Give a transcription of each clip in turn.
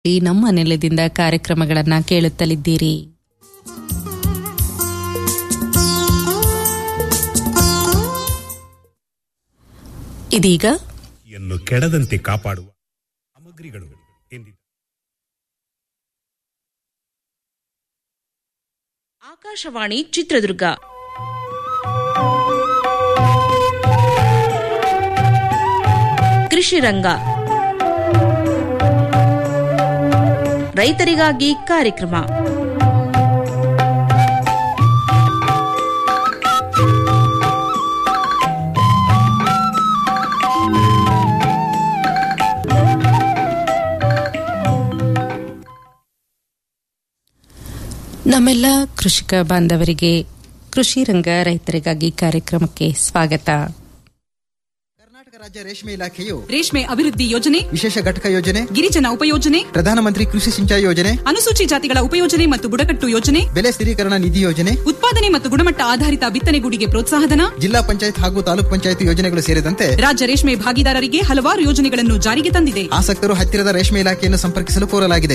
ಈ ನಮ್ಮ ನೆಲದಿಂದ ಕಾರ್ಯಕ್ರಮಗಳನ್ನ ಕೇಳುತ್ತಲಿದ್ದೀರಿ ಇದೀಗ ಯನ್ನು ಕೆಡದಂತೆ ಕಾಪಾಡುವ ಸಾಮಗ್ರಿಗಳು ಎಂದಿದ್ದಾರೆ ಆಕಾಶವಾಣಿ ಚಿತ್ರದುರ್ಗ ಕೃಷಿ ರಂಗ ರೈತರಿಗಾಗಿ ಕಾರ್ಯಕ್ರಮ ನಮ್ಮೆಲ್ಲ ಕೃಷಿಕ ಬಾಂಧವರಿಗೆ ಕೃಷಿ ರಂಗ ರೈತರಿಗಾಗಿ ಕಾರ್ಯಕ್ರಮಕ್ಕೆ ಸ್ವಾಗತ ಕರ್ನಾಟಕ ರಾಜ್ಯ ರೇಷ್ಮೆ ಇಲಾಖೆಯು ರೇಷ್ಮೆ ಅಭಿವೃದ್ಧಿ ಯೋಜನೆ ವಿಶೇಷ ಘಟಕ ಯೋಜನೆ ಗಿರಿಜನ ಉಪಯೋಜನೆ ಪ್ರಧಾನಮಂತ್ರಿ ಕೃಷಿ ಸಿಂಚಾಯಿ ಯೋಜನೆ ಅನುಸೂಚಿ ಜಾತಿಗಳ ಉಪಯೋಜನೆ ಮತ್ತು ಬುಡಕಟ್ಟು ಯೋಜನೆ ಬೆಲೆ ಸ್ಥಿರೀಕರಣ ನಿಧಿ ಯೋಜನೆ ಉತ್ಪಾದನೆ ಮತ್ತು ಗುಣಮಟ್ಟ ಆಧಾರಿತ ಬಿತ್ತನೆಗೂಡಿಗೆ ಪ್ರೋತ್ಸಾಹಧನ ಜಿಲ್ಲಾ ಪಂಚಾಯತ್ ಹಾಗೂ ತಾಲೂಕ್ ಪಂಚಾಯತ್ ಯೋಜನೆಗಳು ಸೇರಿದಂತೆ ರಾಜ್ಯ ರೇಷ್ಮೆ ಭಾಗಿದಾರರಿಗೆ ಹಲವಾರು ಯೋಜನೆಗಳನ್ನು ಜಾರಿಗೆ ತಂದಿದೆ ಆಸಕ್ತರು ಹತ್ತಿರದ ರೇಷ್ಮೆ ಇಲಾಖೆಯನ್ನು ಸಂಪರ್ಕಿಸಲು ಕೋರಲಾಗಿದೆ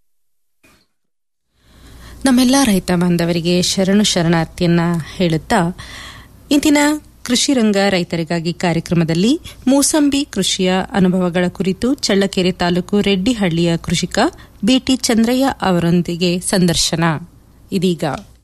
ನಮ್ಮೆಲ್ಲ ರೈತ ಬಾಂಧವರಿಗೆ ಶರಣು ಶರಣಾರ್ಥಿಯನ್ನ ಹೇಳುತ್ತಾ ಇಂದಿನ ಕೃಷಿ ರಂಗ ರೈತರಿಗಾಗಿ ಕಾರ್ಯಕ್ರಮದಲ್ಲಿ ಮೂಸಂಬಿ ಕೃಷಿಯ ಅನುಭವಗಳ ಕುರಿತು ಚಳ್ಳಕೆರೆ ತಾಲೂಕು ರೆಡ್ಡಿಹಳ್ಳಿಯ ಕೃಷಿಕ ಬಿಟಿ ಚಂದ್ರಯ್ಯ ಅವರೊಂದಿಗೆ ಸಂದರ್ಶನ ಇದೀಗ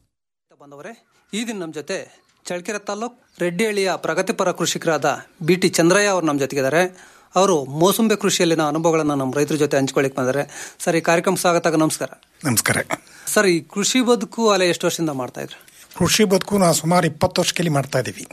ಬಂದವರೇ ಈ ದಿನ ನಮ್ಮ ಜೊತೆ ಚಳ್ಳಕೆರೆ ತಾಲೂಕ್ ರೆಡ್ಡಿಹಳ್ಳಿಯ ಪ್ರಗತಿಪರ ಕೃಷಿಕರಾದ ಬಿ ಟಿ ಚಂದ್ರಯ್ಯ ಅವರು ನಮ್ಮ ಜೊತೆಗಿದ್ದಾರೆ ಅವರು ಮೋಸಂಬಿ ಕೃಷಿಯಲ್ಲಿನ ಅನುಭವಗಳನ್ನು ನಮ್ಮ ರೈತರ ಜೊತೆ ಹಂಚ್ಕೊಳ್ಳಿಕ್ ಬಂದರೆ ಸರ್ ಈ ಕಾರ್ಯಕ್ರಮ ಸ್ವಾಗತ ನಮಸ್ಕಾರ ನಮಸ್ಕಾರ ಸರ್ ಈ ಕೃಷಿ ಬದುಕು ಅಲೆ ಎಷ್ಟು ವರ್ಷದಿಂದ ಮಾಡ್ತಾ ಇದ್ರಿ ಕೃಷಿ ಬದುಕು ನಾವು ಸುಮಾರು ಇಪ್ಪತ್ತು ವರ್ಷಕ್ಕೆ ಮಾಡ್ತಾ ಇದ್ದೀವಿ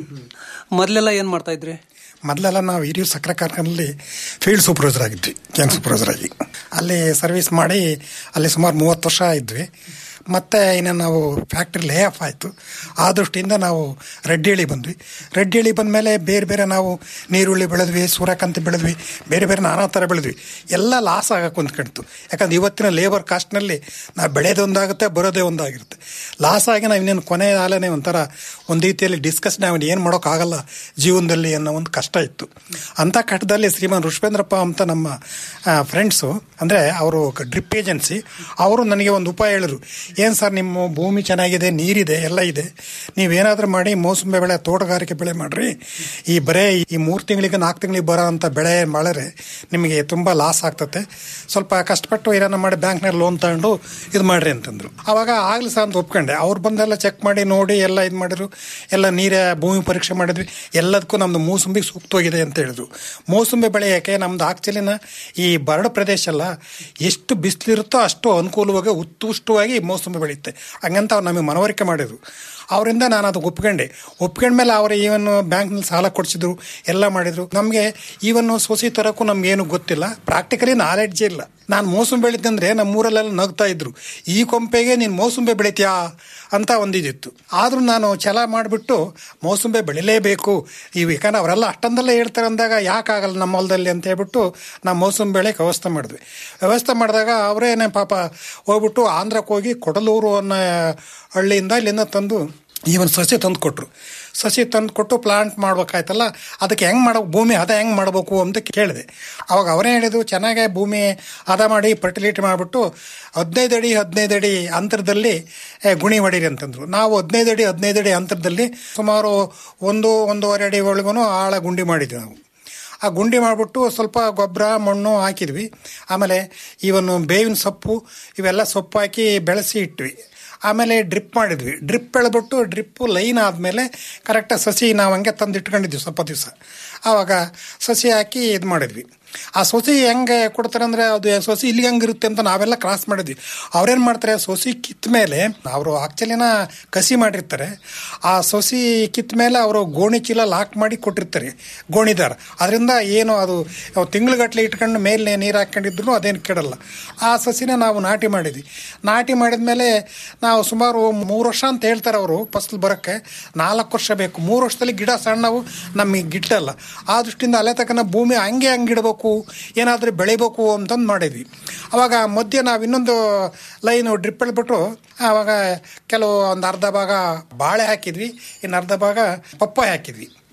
ಮೊದಲೆಲ್ಲ ಏನು ಮಾಡ್ತಾ ಇದ್ರಿ ಮೊದಲೆಲ್ಲ ನಾವು ಹಿರಿಯೂರು ಸಕ್ಕರೆ ಕಾರ್ಖಾನೆಯಲ್ಲಿ ಫೀಲ್ಡ್ ಸೂಪರ್ವೈಸರ್ ಆಗಿದ್ವಿ ಕ್ಯಾಂಪ್ ಸೂಪರ್ವೈಸರ್ ಆಗಿ ಅಲ್ಲಿ ಸರ್ವಿಸ್ ಮಾಡಿ ಅಲ್ಲಿ ಸುಮಾರು ಮೂವತ್ತು ವರ್ಷ ಇದ್ವಿ ಮತ್ತೆ ಇನ್ನು ನಾವು ಫ್ಯಾಕ್ಟ್ರಿ ಲೇ ಆಫ್ ಆಯಿತು ಆ ದೃಷ್ಟಿಯಿಂದ ನಾವು ರೆಡ್ಡಿಹಳ್ಳಿ ಬಂದ್ವಿ ರೆಡ್ಡಿಹಳ್ಳಿ ಬಂದ ಮೇಲೆ ಬೇರೆ ಬೇರೆ ನಾವು ನೀರುಳ್ಳಿ ಬೆಳೆದ್ವಿ ಸೂರ್ಯಕಾಂತಿ ಬೆಳೆದ್ವಿ ಬೇರೆ ಬೇರೆ ನಾನಾ ಥರ ಬೆಳೆದ್ವಿ ಎಲ್ಲ ಲಾಸ್ ಆಗಕ್ಕೆ ಕುಂತ್ಕೊಂಡಿತ್ತು ಯಾಕಂದ್ರೆ ಇವತ್ತಿನ ಲೇಬರ್ ಕಾಸ್ಟ್ನಲ್ಲಿ ನಾವು ಬೆಳೆಯೋದು ಒಂದಾಗುತ್ತೆ ಬರೋದೇ ಒಂದಾಗಿರುತ್ತೆ ಲಾಸ್ ಆಗಿ ನಾವು ಇನ್ನೇನು ಕೊನೆ ಆಲನೇ ಒಂಥರ ಒಂದು ರೀತಿಯಲ್ಲಿ ಡಿಸ್ಕಸ್ ನಾವು ಏನು ಮಾಡೋಕ್ಕಾಗಲ್ಲ ಜೀವನದಲ್ಲಿ ಅನ್ನೋ ಒಂದು ಕಷ್ಟ ಇತ್ತು ಅಂಥ ಕಟ್ಟದಲ್ಲಿ ಶ್ರೀಮಾನ್ ಋಷಭೇಂದ್ರಪ್ಪ ಅಂತ ನಮ್ಮ ಫ್ರೆಂಡ್ಸು ಅಂದರೆ ಅವರು ಡ್ರಿಪ್ ಏಜೆನ್ಸಿ ಅವರು ನನಗೆ ಒಂದು ಉಪಾಯ ಹೇಳಿದ್ರು ಏನು ಸರ್ ನಿಮ್ಮ ಭೂಮಿ ಚೆನ್ನಾಗಿದೆ ನೀರಿದೆ ಎಲ್ಲ ಇದೆ ನೀವೇನಾದರೂ ಮಾಡಿ ಮೋಸಂಬಿ ಬೆಳೆ ತೋಟಗಾರಿಕೆ ಬೆಳೆ ಮಾಡಿರಿ ಈ ಬರೇ ಈ ಮೂರು ತಿಂಗಳಿಗೆ ನಾಲ್ಕು ತಿಂಗಳಿಗೆ ಬರೋ ಅಂಥ ಬೆಳೆ ಮಾಡಿದ್ರೆ ನಿಮಗೆ ತುಂಬ ಲಾಸ್ ಆಗ್ತತೆ ಸ್ವಲ್ಪ ಕಷ್ಟಪಟ್ಟು ಏನಾರ ಮಾಡಿ ಬ್ಯಾಂಕ್ನಲ್ಲಿ ಲೋನ್ ತಗೊಂಡು ಇದು ಮಾಡಿರಿ ಅಂತಂದರು ಅವಾಗ ಆಗಲಿ ಸರ್ ಅಂತ ಒಪ್ಕೊಂಡೆ ಅವ್ರು ಬಂದೆಲ್ಲ ಚೆಕ್ ಮಾಡಿ ನೋಡಿ ಎಲ್ಲ ಇದು ಮಾಡಿದ್ರು ಎಲ್ಲ ನೀರೇ ಭೂಮಿ ಪರೀಕ್ಷೆ ಮಾಡಿದ್ವಿ ಎಲ್ಲದಕ್ಕೂ ನಮ್ಮದು ಮೂಸಂಬಿ ಸೂಕ್ತವಾಗಿದೆ ಅಂತ ಹೇಳಿದ್ರು ಮೂಸಂಬಿ ಬೆಳೆ ಯಾಕೆ ನಮ್ದು ಆಕ್ಚುಲಿನ ಈ ಬರಡು ಪ್ರದೇಶ ಅಲ್ಲ ಎಷ್ಟು ಬಿಸಿಲಿರುತ್ತೋ ಅಷ್ಟು ಅನುಕೂಲವಾಗಿ ಉತ್ಕೃಷ್ಟವಾಗಿ ಮೋಸಂಬಿ ಬೆಳೆಯುತ್ತೆ ಹಂಗಂತ ಅವ್ರು ನಮಗೆ ಮನವರಿಕೆ ಮಾಡಿದ್ರು ಅವರಿಂದ ನಾನು ಅದು ಒಪ್ಕೊಂಡೆ ಒಪ್ಕೊಂಡ್ಮೇಲೆ ಅವರು ಈವನ್ ಬ್ಯಾಂಕ್ನಲ್ಲಿ ಸಾಲ ಕೊಡಿಸಿದ್ರು ಎಲ್ಲ ಮಾಡಿದ್ರು ನಮಗೆ ಈವನ್ ಸೊಸಿ ತರೋಕ್ಕೂ ನಮ್ಗೇನು ಗೊತ್ತಿಲ್ಲ ಪ್ರಾಕ್ಟಿಕಲಿ ನಾಲೆಡ್ಜ್ ಇಲ್ಲ ನಾನು ಮೋಸಂಬಿ ಬೆಳಿತಂದ್ರೆ ನಮ್ಮ ಊರಲ್ಲೆಲ್ಲ ನಗ್ತಾ ಇದ್ರು ಈ ಕೊಂಪೆಗೆ ನೀನು ಮೋಸಂಬಿ ಬೆಳಿತೀಯಾ ಅಂತ ಒಂದಿದಿತ್ತು ಆದರೂ ನಾನು ಛಲ ಮಾಡಿಬಿಟ್ಟು ಮೋಸಂಬಿ ಬೆಳಿಲೇಬೇಕು ಇವು ಯಾಕಂದ್ರೆ ಅವರೆಲ್ಲ ಅಷ್ಟೊಂದಲ್ಲೇ ಹೇಳ್ತಾರೆ ಅಂದಾಗ ಯಾಕಾಗಲ್ಲ ನಮ್ಮ ಹೊಲದಲ್ಲಿ ಅಂತ ಹೇಳ್ಬಿಟ್ಟು ನಾವು ಮೋಸಂಬಿ ಬೆಳೆಗೆ ವ್ಯವಸ್ಥೆ ಮಾಡಿದ್ವಿ ವ್ಯವಸ್ಥೆ ಮಾಡಿದಾಗ ಅವರೇನೆ ಪಾಪ ಹೋಗ್ಬಿಟ್ಟು ಆಂಧ್ರಕ್ಕೆ ಹೋಗಿ ಕೊಡಲೂರು ಅನ್ನೋ ಹಳ್ಳಿಯಿಂದ ಇಲ್ಲಿಂದ ತಂದು ಈವನ್ ಸಸಿ ತಂದು ಕೊಟ್ಟರು ಸಸಿ ತಂದು ಕೊಟ್ಟು ಪ್ಲಾಂಟ್ ಮಾಡ್ಬೇಕಾಯ್ತಲ್ಲ ಅದಕ್ಕೆ ಹೆಂಗೆ ಮಾಡೋ ಭೂಮಿ ಹದ ಹೆಂಗೆ ಮಾಡಬೇಕು ಅಂತ ಕೇಳಿದೆ ಅವಾಗ ಅವರೇ ಹೇಳಿದ್ರು ಚೆನ್ನಾಗೆ ಭೂಮಿ ಹದ ಮಾಡಿ ಫರ್ಟಿಲಿಟಿ ಮಾಡಿಬಿಟ್ಟು ಹದಿನೈದು ಅಡಿ ಹದಿನೈದು ಅಡಿ ಅಂತರದಲ್ಲಿ ಏ, ಗುಣಿ ಹೊಡೀರಿ ಅಂತಂದರು ನಾವು ಹದಿನೈದು ಅಡಿ ಹದಿನೈದು ಅಡಿ ಅಂತರದಲ್ಲಿ ಸುಮಾರು ಒಂದು ಒಂದೂವರೆ ಅಡಿ ಒಳಗೂ ಆಳ ಗುಂಡಿ ಮಾಡಿದ್ವಿ ನಾವು ಆ ಗುಂಡಿ ಮಾಡಿಬಿಟ್ಟು ಸ್ವಲ್ಪ ಗೊಬ್ಬರ ಮಣ್ಣು ಹಾಕಿದ್ವಿ ಆಮೇಲೆ ಇವನು ಬೇವಿನ ಸೊಪ್ಪು ಇವೆಲ್ಲ ಸೊಪ್ಪು ಹಾಕಿ ಬೆಳೆಸಿ ಇಟ್ವಿ ಆಮೇಲೆ ಡ್ರಿಪ್ ಮಾಡಿದ್ವಿ ಡ್ರಿಪ್ ಬೆಳೆದ್ಬಿಟ್ಟು ಡ್ರಿಪ್ಪು ಲೈನ್ ಆದಮೇಲೆ ಕರೆಕ್ಟಾಗಿ ಸಸಿ ನಾವು ಹಂಗೆ ತಂದು ಇಟ್ಕೊಂಡಿದ್ವಿ ಸ್ವಲ್ಪ ದಿವಸ ಆವಾಗ ಸಸಿ ಹಾಕಿ ಇದು ಮಾಡಿದ್ವಿ ಆ ಸೊಸಿ ಹೆಂಗೆ ಕೊಡ್ತಾರೆ ಅಂದರೆ ಅದು ಸೊಸಿ ಇಲ್ಲಿ ಹೆಂಗಿರುತ್ತೆ ಅಂತ ನಾವೆಲ್ಲ ಕ್ರಾಸ್ ಮಾಡಿದ್ವಿ ಅವ್ರೇನು ಮಾಡ್ತಾರೆ ಸೊಸಿ ಕಿತ್ತ ಮೇಲೆ ಅವರು ಆಕ್ಚುಲಿನ ಕಸಿ ಮಾಡಿರ್ತಾರೆ ಆ ಸೊಸಿ ಕಿತ್ತ ಮೇಲೆ ಅವರು ಗೋಣಿ ಚೀಲ ಲಾಕ್ ಮಾಡಿ ಕೊಟ್ಟಿರ್ತಾರೆ ಗೋಣಿದಾರ ಅದರಿಂದ ಏನು ಅದು ತಿಂಗ್ಳುಗಟ್ಟಲೆ ಇಟ್ಕೊಂಡು ಮೇಲೆ ನೀರು ಹಾಕ್ಕೊಂಡಿದ್ರು ಅದೇನು ಕೆಡಲ್ಲ ಆ ಸಸಿನ ನಾವು ನಾಟಿ ಮಾಡಿದ್ವಿ ನಾಟಿ ಮಾಡಿದ ಮೇಲೆ ನಾವು ಸುಮಾರು ಮೂರು ವರ್ಷ ಅಂತ ಹೇಳ್ತಾರೆ ಅವರು ಫಸಲು ಬರೋಕ್ಕೆ ನಾಲ್ಕು ವರ್ಷ ಬೇಕು ಮೂರು ವರ್ಷದಲ್ಲಿ ಗಿಡ ಸಣ್ಣವು ನಮಗೆ ಗಿಟ್ಟಲ್ಲ ಆ ದೃಷ್ಟಿಯಿಂದ ಅಲ್ಲೇ ತಕ್ಕನ ಭೂಮಿ ಹಂಗೆ ಹಂಗೆ ಇಡಬೇಕು ಏನಾದರೂ ಬೆಳಿಬೇಕು ಅಂತಂದು ಮಾಡಿದ್ವಿ ಅವಾಗ ಮಧ್ಯೆ ನಾವು ಇನ್ನೊಂದು ಲೈನು ಡ್ರಿಪ್ ಎಳ್ಬಿಟ್ಟು ಆವಾಗ ಕೆಲವು ಒಂದು ಅರ್ಧ ಭಾಗ ಬಾಳೆ ಹಾಕಿದ್ವಿ ಇನ್ನು ಅರ್ಧ ಭಾಗ ಪಪ್ಪಾಯ ಹಾಕಿದ್ವಿ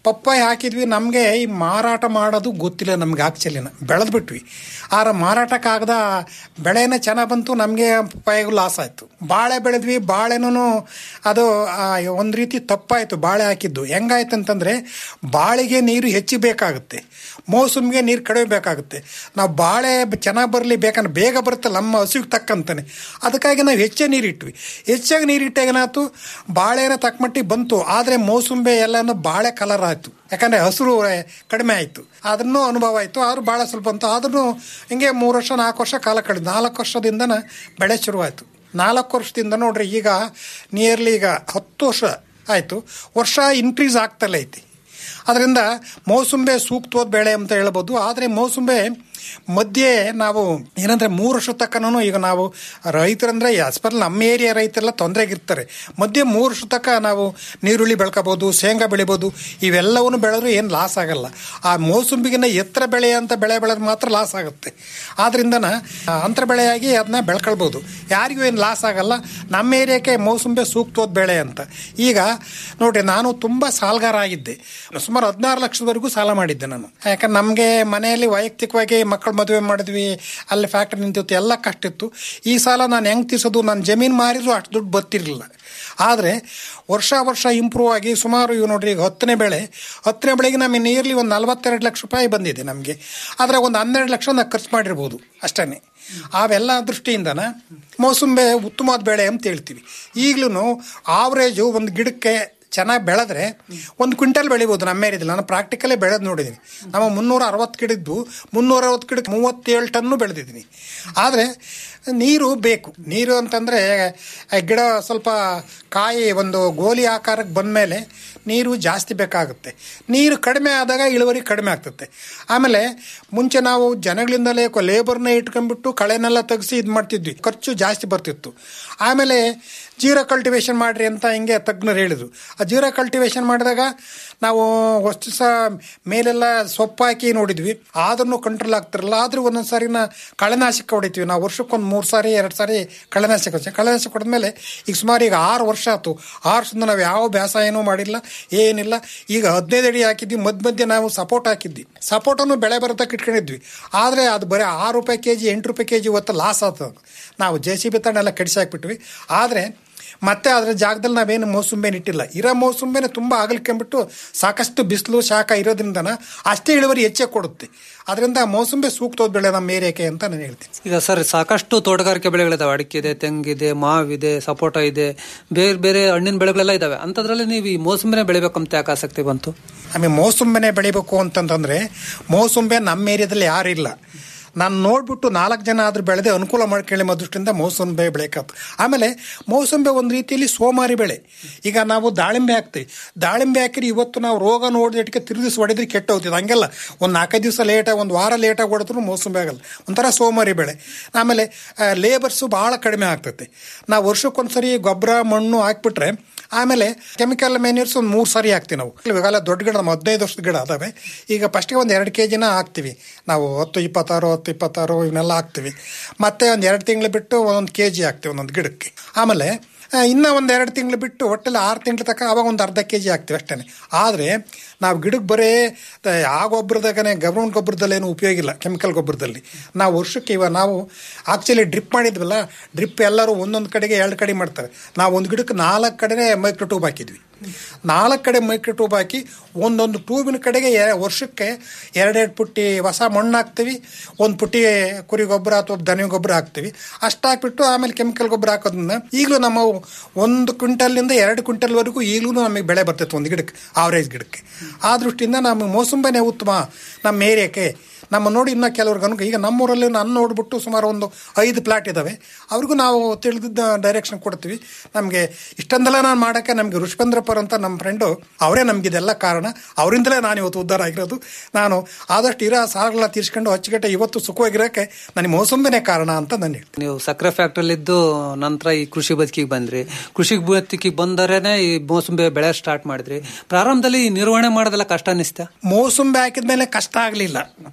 ಪಪ್ಪಾಯಿ ಹಾಕಿದ್ವಿ ನಮಗೆ ಈ ಮಾರಾಟ ಮಾಡೋದು ಗೊತ್ತಿಲ್ಲ ನಮ್ಗೆ ಆಕ್ಚುಲಿನ ಬೆಳೆದು ಬಿಟ್ವಿ ಆರ ಮಾರಾಟಕ್ಕಾಗದ ಬೆಳೆನೇ ಚೆನ್ನಾಗಿ ಬಂತು ನಮಗೆ ಪಪ್ಪಾಯಿಗೂ ಲಾಸ್ ಆಯಿತು ಬಾಳೆ ಬೆಳೆದ್ವಿ ಬಾಳೆನೂ ಅದು ಒಂದು ರೀತಿ ತಪ್ಪಾಯಿತು ಬಾಳೆ ಹಾಕಿದ್ದು ಹೆಂಗಾಯ್ತು ಅಂತಂದರೆ ಬಾಳೆಗೆ ನೀರು ಹೆಚ್ಚು ಬೇಕಾಗುತ್ತೆ ಮೋಸಮ್ಗೆ ನೀರು ಕಡಿಮೆ ಬೇಕಾಗುತ್ತೆ ನಾವು ಬಾಳೆ ಚೆನ್ನಾಗಿ ಬರಲಿ ಬೇಕಂದ್ರೆ ಬೇಗ ಬರುತ್ತಲ್ಲ ನಮ್ಮ ಹಸಿವಿಗೆ ತಕ್ಕಂತಾನೆ ಅದಕ್ಕಾಗಿ ನಾವು ಹೆಚ್ಚೇ ನೀರಿಟ್ವಿ ಹೆಚ್ಚಾಗಿ ನೀರಿಟ್ಟಾಗ ಏನಾಯ್ತು ಬಾಳೆನ ತಕ್ಕಮಟ್ಟಿಗೆ ಬಂತು ಆದರೆ ಮೋಸಂಬೆ ಎಲ್ಲನೂ ಬಾಳೆ ಕಲರ್ ಆಯಿತು ಯಾಕಂದರೆ ಹಸಿರು ಕಡಿಮೆ ಆಯಿತು ಅದನ್ನು ಅನುಭವ ಆಯಿತು ಆದ್ರೂ ಭಾಳ ಸ್ವಲ್ಪ ಬಂತು ಆದ್ರೂ ಹಿಂಗೆ ಮೂರು ವರ್ಷ ನಾಲ್ಕು ವರ್ಷ ಕಾಲ ಕಳೆದು ನಾಲ್ಕು ವರ್ಷದಿಂದನ ಬೆಳೆ ಶುರುವಾಯಿತು ನಾಲ್ಕು ವರ್ಷದಿಂದ ನೋಡ್ರಿ ಈಗ ನಿಯರ್ಲಿ ಈಗ ಹತ್ತು ವರ್ಷ ಆಯಿತು ವರ್ಷ ಇನ್ಕ್ರೀಸ್ ಆಗ್ತಲೇ ಐತಿ ಅದರಿಂದ ಮೋಸಂಬೆ ಸೂಕ್ತವಾದ ಬೆಳೆ ಅಂತ ಹೇಳ್ಬೋದು ಆದರೆ ಮೋಸಂಬೆ ಮಧ್ಯೆ ನಾವು ಏನಂದರೆ ಮೂರು ವರ್ಷ ತಕ್ಕನೂ ಈಗ ನಾವು ರೈತರಂದರೆ ಆಸ್ಪತ್ರೆ ನಮ್ಮ ಏರಿಯಾ ರೈತರೆಲ್ಲ ತೊಂದರೆಗಿರ್ತಾರೆ ಮಧ್ಯೆ ಮೂರು ವರ್ಷ ತಕ್ಕ ನಾವು ನೀರುಳ್ಳಿ ಬೆಳ್ಕೋಬೋದು ಶೇಂಗಾ ಬೆಳಿಬೋದು ಇವೆಲ್ಲವನ್ನು ಬೆಳೆದ್ರು ಏನು ಲಾಸ್ ಆಗಲ್ಲ ಆ ಮೋಸಂಬಿಗಿನ ಎತ್ತರ ಬೆಳೆ ಅಂತ ಬೆಳೆ ಬೆಳೆದ್ರೆ ಮಾತ್ರ ಲಾಸ್ ಆಗುತ್ತೆ ಆದ್ರಿಂದನ ಅಂತರ ಬೆಳೆಯಾಗಿ ಅದನ್ನ ಬೆಳ್ಕೊಳ್ಬೋದು ಯಾರಿಗೂ ಏನು ಲಾಸ್ ಆಗಲ್ಲ ನಮ್ಮ ಏರಿಯಾಕ್ಕೆ ಮೋಸಂಬೆ ಸೂಕ್ತವಾದ ಬೆಳೆ ಅಂತ ಈಗ ನೋಡ್ರಿ ನಾನು ತುಂಬ ಸಾಲಗಾರ ಆಗಿದ್ದೆ ಸುಮಾರು ಹದಿನಾರು ಲಕ್ಷದವರೆಗೂ ಸಾಲ ಮಾಡಿದ್ದೆ ನಾನು ಯಾಕಂದ್ರೆ ನಮಗೆ ಮನೆಯಲ್ಲಿ ವೈಯಕ್ತಿಕವಾಗಿ ಮಕ್ಕಳು ಮದುವೆ ಮಾಡಿದ್ವಿ ಅಲ್ಲಿ ಫ್ಯಾಕ್ಟ್ರಿ ನಿಂತಿತ್ತು ಎಲ್ಲ ಕಷ್ಟ ಇತ್ತು ಈ ಸಾಲ ನಾನು ಹೆಂಗೆ ತೀರ್ಸೋದು ನಾನು ಜಮೀನು ಮಾರಿದ್ರು ಅಷ್ಟು ದುಡ್ಡು ಬರ್ತಿರಲಿಲ್ಲ ಆದರೆ ವರ್ಷ ವರ್ಷ ಇಂಪ್ರೂವ್ ಆಗಿ ಸುಮಾರು ಇವು ನೋಡ್ರಿ ಈಗ ಹತ್ತನೇ ಬೆಳೆ ಹತ್ತನೇ ಬೆಳೆಗೆ ನಮಗೆ ನಿಯರ್ಲಿ ಒಂದು ನಲವತ್ತೆರಡು ಲಕ್ಷ ರೂಪಾಯಿ ಬಂದಿದೆ ನಮಗೆ ಆದರೆ ಒಂದು ಹನ್ನೆರಡು ಲಕ್ಷ ನಾವು ಖರ್ಚು ಮಾಡಿರ್ಬೋದು ಅಷ್ಟೇ ಅವೆಲ್ಲ ದೃಷ್ಟಿಯಿಂದನ ಮೋಸಂಬೆ ಉತ್ತಮವಾದ ಬೆಳೆ ಅಂತ ಹೇಳ್ತೀವಿ ಈಗಲೂ ಆವ್ರೇಜು ಒಂದು ಗಿಡಕ್ಕೆ ಚೆನ್ನಾಗಿ ಬೆಳೆದ್ರೆ ಒಂದು ಕ್ವಿಂಟಲ್ ಬೆಳಿಬೋದು ನಮ್ಮ ಏರಿಯಾದಲ್ಲಿ ನಾನು ಪ್ರಾಕ್ಟಿಕಲೇ ಬೆಳೆದು ನೋಡಿದ್ದೀನಿ ನಮ್ಮ ಮುನ್ನೂರ ಅರವತ್ತು ಗಿಡದ್ದು ಮುನ್ನೂರ ಅರವತ್ತು ಗಿಡಕ್ಕೆ ಮೂವತ್ತೇಳು ಟನ್ನು ಬೆಳೆದಿದ್ದೀನಿ ಆದರೆ ನೀರು ಬೇಕು ನೀರು ಅಂತಂದರೆ ಗಿಡ ಸ್ವಲ್ಪ ಕಾಯಿ ಒಂದು ಗೋಲಿ ಆಕಾರಕ್ಕೆ ಬಂದಮೇಲೆ ನೀರು ಜಾಸ್ತಿ ಬೇಕಾಗುತ್ತೆ ನೀರು ಕಡಿಮೆ ಆದಾಗ ಇಳುವರಿ ಕಡಿಮೆ ಆಗ್ತದೆ ಆಮೇಲೆ ಮುಂಚೆ ನಾವು ಜನಗಳಿಂದಲೇ ಲೇಬರ್ನ ಇಟ್ಕೊಂಡ್ಬಿಟ್ಟು ಕಳೆನೆಲ್ಲ ತೆಗೆಸಿ ಇದು ಮಾಡ್ತಿದ್ವಿ ಖರ್ಚು ಜಾಸ್ತಿ ಬರ್ತಿತ್ತು ಆಮೇಲೆ ಜೀರೋ ಕಲ್ಟಿವೇಶನ್ ಮಾಡಿರಿ ಅಂತ ಹಿಂಗೆ ತಜ್ಞರು ಹೇಳಿದರು ಆ ಜೀರೋ ಕಲ್ಟಿವೇಶನ್ ಮಾಡಿದಾಗ ನಾವು ಅಷ್ಟು ಸಹ ಮೇಲೆಲ್ಲ ಸೊಪ್ಪು ಹಾಕಿ ನೋಡಿದ್ವಿ ಆದ್ರೂ ಕಂಟ್ರೋಲ್ ಆಗ್ತಿರಲ್ಲ ಆದರೂ ಒಂದೊಂದು ಸಾರಿನ ಕಳೆನಾಶಕ ಹೊಡಿತೀವಿ ನಾವು ವರ್ಷಕ್ಕೊಂದು ಮೂರು ಸಾರಿ ಎರಡು ಸಾರಿ ಕಳೆನಾಶಕ ಹೊಡ್ತೀವಿ ಕಳೆನಾಶಕ ಹೊಡೆದ್ಮೇಲೆ ಈಗ ಸುಮಾರು ಈಗ ಆರು ವರ್ಷ ಆಯ್ತು ಆರು ವರ್ಷದಿಂದ ನಾವು ಯಾವ ಬ್ಯಾಸ ಏನೂ ಮಾಡಿಲ್ಲ ಏನಿಲ್ಲ ಈಗ ಹದಿನೈದು ಅಡಿ ಹಾಕಿದ್ವಿ ಮಧ್ಯ ಮಧ್ಯೆ ನಾವು ಸಪೋರ್ಟ್ ಹಾಕಿದ್ವಿ ಸಪೋರ್ಟನ್ನು ಬೆಳೆ ಬರೋದಕ್ಕೆ ಇಟ್ಕೊಂಡಿದ್ವಿ ಆದರೆ ಅದು ಬರೀ ಆರು ರೂಪಾಯಿ ಕೆ ಜಿ ಎಂಟು ರೂಪಾಯಿ ಕೆ ಜಿ ಇವತ್ತು ಲಾಸ್ ಆಗ್ತದೆ ನಾವು ಜೆ ಸಿ ಬಿ ತಂಡೆಲ್ಲ ಕೆಡಿಸಿ ಹಾಕ್ಬಿಟ್ವಿ ಆದರೆ ಮತ್ತೆ ಅದರ ಜಾಗದಲ್ಲಿ ನಾವೇನು ಮೋಸಂಬೆನ ಇಟ್ಟಿಲ್ಲ ಇರೋ ಮೋಸಂಬೆನ ತುಂಬ ಅಗಲ್ಕೊಂಡ್ಬಿಟ್ಟು ಸಾಕಷ್ಟು ಬಿಸಿಲು ಶಾಖ ಇರೋದ್ರಿಂದನ ಅಷ್ಟೇ ಇಳುವರಿ ಹೆಚ್ಚೇ ಕೊಡುತ್ತೆ ಅದರಿಂದ ಮೋಸಂಬೆ ಸೂಕ್ತವಾದ ಬೆಳೆ ನಮ್ಮ ಏರಿಯಾಕ್ಕೆ ಅಂತ ನಾನು ಹೇಳ್ತೀನಿ ಈಗ ಸರ್ ಸಾಕಷ್ಟು ತೋಟಗಾರಿಕೆ ಬೆಳೆಗಳಿದಾವೆ ಅಡಿಕೆ ತೆಂಗಿದೆ ಮಾವಿದೆ ಸಪೋಟ ಇದೆ ಬೇರೆ ಬೇರೆ ಹಣ್ಣಿನ ಬೆಳೆಗಳೆಲ್ಲ ಇದಾವೆ ಅಂಥದ್ರಲ್ಲಿ ನೀವು ಈ ಮೋಸಂಬಿನೇ ಬೆಳಿಬೇಕಂತ ಯಾಕೆ ಆಸಕ್ತಿ ಬಂತು ಆಮೇಲೆ ಮೋಸಂಬೆನೆ ಬೆಳಿಬೇಕು ಅಂತಂತಂದ್ರೆ ಮೋಸಂಬೆ ನಮ್ಮ ಏರಿಯಾದಲ್ಲಿ ಯಾರಿಲ್ಲ ನಾನು ನೋಡ್ಬಿಟ್ಟು ನಾಲ್ಕು ಜನ ಆದ್ರೂ ಬೆಳೆದೆ ಅನುಕೂಲ ಮಾಡ್ಕೊಳ್ಳಿ ಅನ್ನೋ ದೃಷ್ಟಿಯಿಂದ ಮೋಸಂಬೆ ಬೆಳೆಯಕತ್ತು ಆಮೇಲೆ ಮೋಸಂಬೆ ಒಂದು ರೀತಿಯಲ್ಲಿ ಸೋಮಾರಿ ಬೆಳೆ ಈಗ ನಾವು ದಾಳಿಂಬೆ ಹಾಕ್ತೀವಿ ದಾಳಿಂಬೆ ಹಾಕಿರಿ ಇವತ್ತು ನಾವು ರೋಗ ನೋಡಿದಟ್ಟಿಗೆ ತಿರುಗಿಸಿ ಹೊಡೆದ್ರೆ ಕೆಟ್ಟ ಹೋಗ್ತಿದೆ ಹಂಗೆಲ್ಲ ಒಂದು ನಾಲ್ಕೈದು ದಿವಸ ಲೇಟಾಗಿ ಒಂದು ವಾರ ಲೇಟಾಗಿ ಹೊಡೆದ್ರು ಮೋಸಂಬೆ ಆಗಲ್ಲ ಒಂಥರ ಸೋಮಾರಿ ಬೆಳೆ ಆಮೇಲೆ ಲೇಬರ್ಸು ಭಾಳ ಕಡಿಮೆ ಆಗ್ತೈತೆ ನಾವು ವರ್ಷಕ್ಕೊಂದ್ಸರಿ ಗೊಬ್ಬರ ಮಣ್ಣು ಹಾಕ್ಬಿಟ್ರೆ ಆಮೇಲೆ ಕೆಮಿಕಲ್ ಮ್ಯಾನ್ಯೂರ್ಸ್ ಒಂದು ಮೂರು ಸಾರಿ ಹಾಕ್ತೀವಿ ನಾವು ಇವಾಗೆಲ್ಲ ದೊಡ್ಡ ಗಿಡ ನಮ್ಮ ಹದಿನೈದು ವರ್ಷದ ಗಿಡ ಅದಾವೆ ಈಗ ಫಸ್ಟಿಗೆ ಒಂದು ಎರಡು ಕೆ ಜಿನ ಹಾಕ್ತೀವಿ ನಾವು ಹತ್ತು ಇಪ್ಪತ್ತಾರು ಹತ್ತು ಇಪ್ಪತ್ತಾರು ಇವನ್ನೆಲ್ಲ ಹಾಕ್ತೀವಿ ಮತ್ತೆ ಒಂದು ಎರಡು ತಿಂಗಳು ಬಿಟ್ಟು ಒಂದೊಂದು ಕೆ ಜಿ ಹಾಕ್ತೀವಿ ಒಂದೊಂದು ಗಿಡಕ್ಕೆ ಆಮೇಲೆ ಆ, ಇನ್ನೂ ಒಂದು ಎರಡು ತಿಂಗಳು ಬಿಟ್ಟು ಒಟ್ಟಲ್ಲಿ ಆರು ತಿಂಗಳ ತನಕ ಅವಾಗ ಒಂದು ಅರ್ಧ ಕೆ ಜಿ ಹಾಕ್ತೀವಿ ಅಷ್ಟೇ ಆದರೆ ನಾವು ಗಿಡಕ್ಕೆ ಬರೀ ತ- ಆ ಗೊಬ್ಬರದಾಗನೇ ಗವರ್ಮೆಂಟ್ ಗೊಬ್ಬರದಲ್ಲಿ ಏನು ಉಪಯೋಗ ಇಲ್ಲ ಕೆಮಿಕಲ್ ಗೊಬ್ಬರದಲ್ಲಿ ನಾವು ವರ್ಷಕ್ಕೆ ಇವಾಗ ನಾವು ಆಕ್ಚುಲಿ ಡ್ರಿಪ್ ಮಾಡಿದ್ವಲ್ಲ ಡ್ರಿಪ್ ಎಲ್ಲರೂ ಒಂದೊಂದು ಕಡೆಗೆ ಎರಡು ಕಡೆ ಮಾಡ್ತಾರೆ ನಾವು ಒಂದು ಗಿಡಕ್ಕೆ ನಾಲ್ಕು ಕಡೆನೇ ಮೈಕ್ರೋ ಟ್ಯೂಬ್ ಹಾಕಿದ್ವಿ ನಾಲ್ಕು ಕಡೆ ಮೈಕ್ರೋ ಟ್ಯೂಬ್ ಹಾಕಿ ಒಂದೊಂದು ಟ್ಯೂಬಿನ ಕಡೆಗೆ ಎ- ವರ್ಷಕ್ಕೆ ಎರಡೆರಡು ಪುಟ್ಟಿ ಹೊಸ ಮಣ್ಣು ಹಾಕ್ತೀವಿ ಒಂದು ಪುಟ್ಟಿ ಕುರಿ ಗೊಬ್ಬರ ಅಥವಾ ದನ ಗೊಬ್ಬರ ಹಾಕ್ತೀವಿ ಅಷ್ಟು ಹಾಕ್ಬಿಟ್ಟು ಆಮೇಲೆ ಕೆಮಿಕಲ್ ಗೊಬ್ಬರ ಹಾಕೋದ್ರಿಂದ ಈಗಲೂ ನಮ್ಮ ಒಂದು ಕ್ವಿಂಟಲ್ನಿಂದ ಎರಡು ಕ್ವಿಂಟಲ್ವರೆಗೂ ಈಗಲೂ ನಮಗೆ ಬೆಳೆ ಬರ್ತೈತೆ ಒಂದು ಗಿಡಕ್ಕೆ ಆವ್ರೇಜ್ ಗಿಡಕ್ಕೆ ಆ ದೃಷ್ಟಿಯಿಂದ ನಮ್ಮ ಮೋಸಂಬೆನೇ ಉತ್ತಮ ನಮ್ಮ ಏರಿಯಾಕ್ಕೆ ನಮ್ಮ ನೋಡಿ ಇನ್ನೂ ಕೆಲವ್ರಿಗೆ ಅನುಕೂಲ ಈಗ ನಮ್ಮೂರಲ್ಲಿ ನಾನು ನೋಡ್ಬಿಟ್ಟು ಸುಮಾರು ಒಂದು ಐದು ಪ್ಲಾಟ್ ಇದ್ದಾವೆ ಅವ್ರಿಗೂ ನಾವು ತಿಳಿದಿದ್ದ ಡೈರೆಕ್ಷನ್ ಕೊಡ್ತೀವಿ ನಮಗೆ ಇಷ್ಟೊಂದೆಲ್ಲ ನಾನು ಮಾಡೋಕ್ಕೆ ನಮಗೆ ಋಷಭೇಂದ್ರಪರ್ ಅಂತ ನಮ್ಮ ಫ್ರೆಂಡು ಅವರೇ ನಮ್ಗೆ ಇದೆಲ್ಲ ಕಾರಣ ಅವರಿಂದಲೇ ನಾನು ಇವತ್ತು ಉದ್ಧಾರ ಆಗಿರೋದು ನಾನು ಆದಷ್ಟು ಇರೋ ಸಾಲಗಳೆಲ್ಲ ತೀರ್ಸ್ಕೊಂಡು ಅಚ್ಚುಕಟ್ಟೆ ಇವತ್ತು ಸುಖವಾಗಿರೋಕ್ಕೆ ನನಗೆ ಮೋಸಂಬಿನೇ ಕಾರಣ ಅಂತ ನಾನು ಹೇಳ್ತೀನಿ ನೀವು ಸಕ್ಕರೆ ಫ್ಯಾಕ್ಟ್ರಿಲಿದ್ದು ನಂತರ ಈ ಕೃಷಿ ಬದುಕಿಗೆ ಬಂದ್ರಿ ಕೃಷಿ ಬದುಕಿಗೆ ಬಂದರೇನೆ ಈ ಮೋಸಂಬಿ ಬೆಳೆ ಸ್ಟಾರ್ಟ್ ಮಾಡಿದ್ರಿ ಪ್ರಾರಂಭದಲ್ಲಿ ಈ ನಿರ್ವಹಣೆ ಮಾಡೋದೆಲ್ಲ ಕಷ್ಟ ಅನಿಸ್ತಾ ಮೋಸಂಬಿ ಹಾಕಿದ ಮೇಲೆ ಕಷ್ಟ ಆಗಲಿಲ್ಲ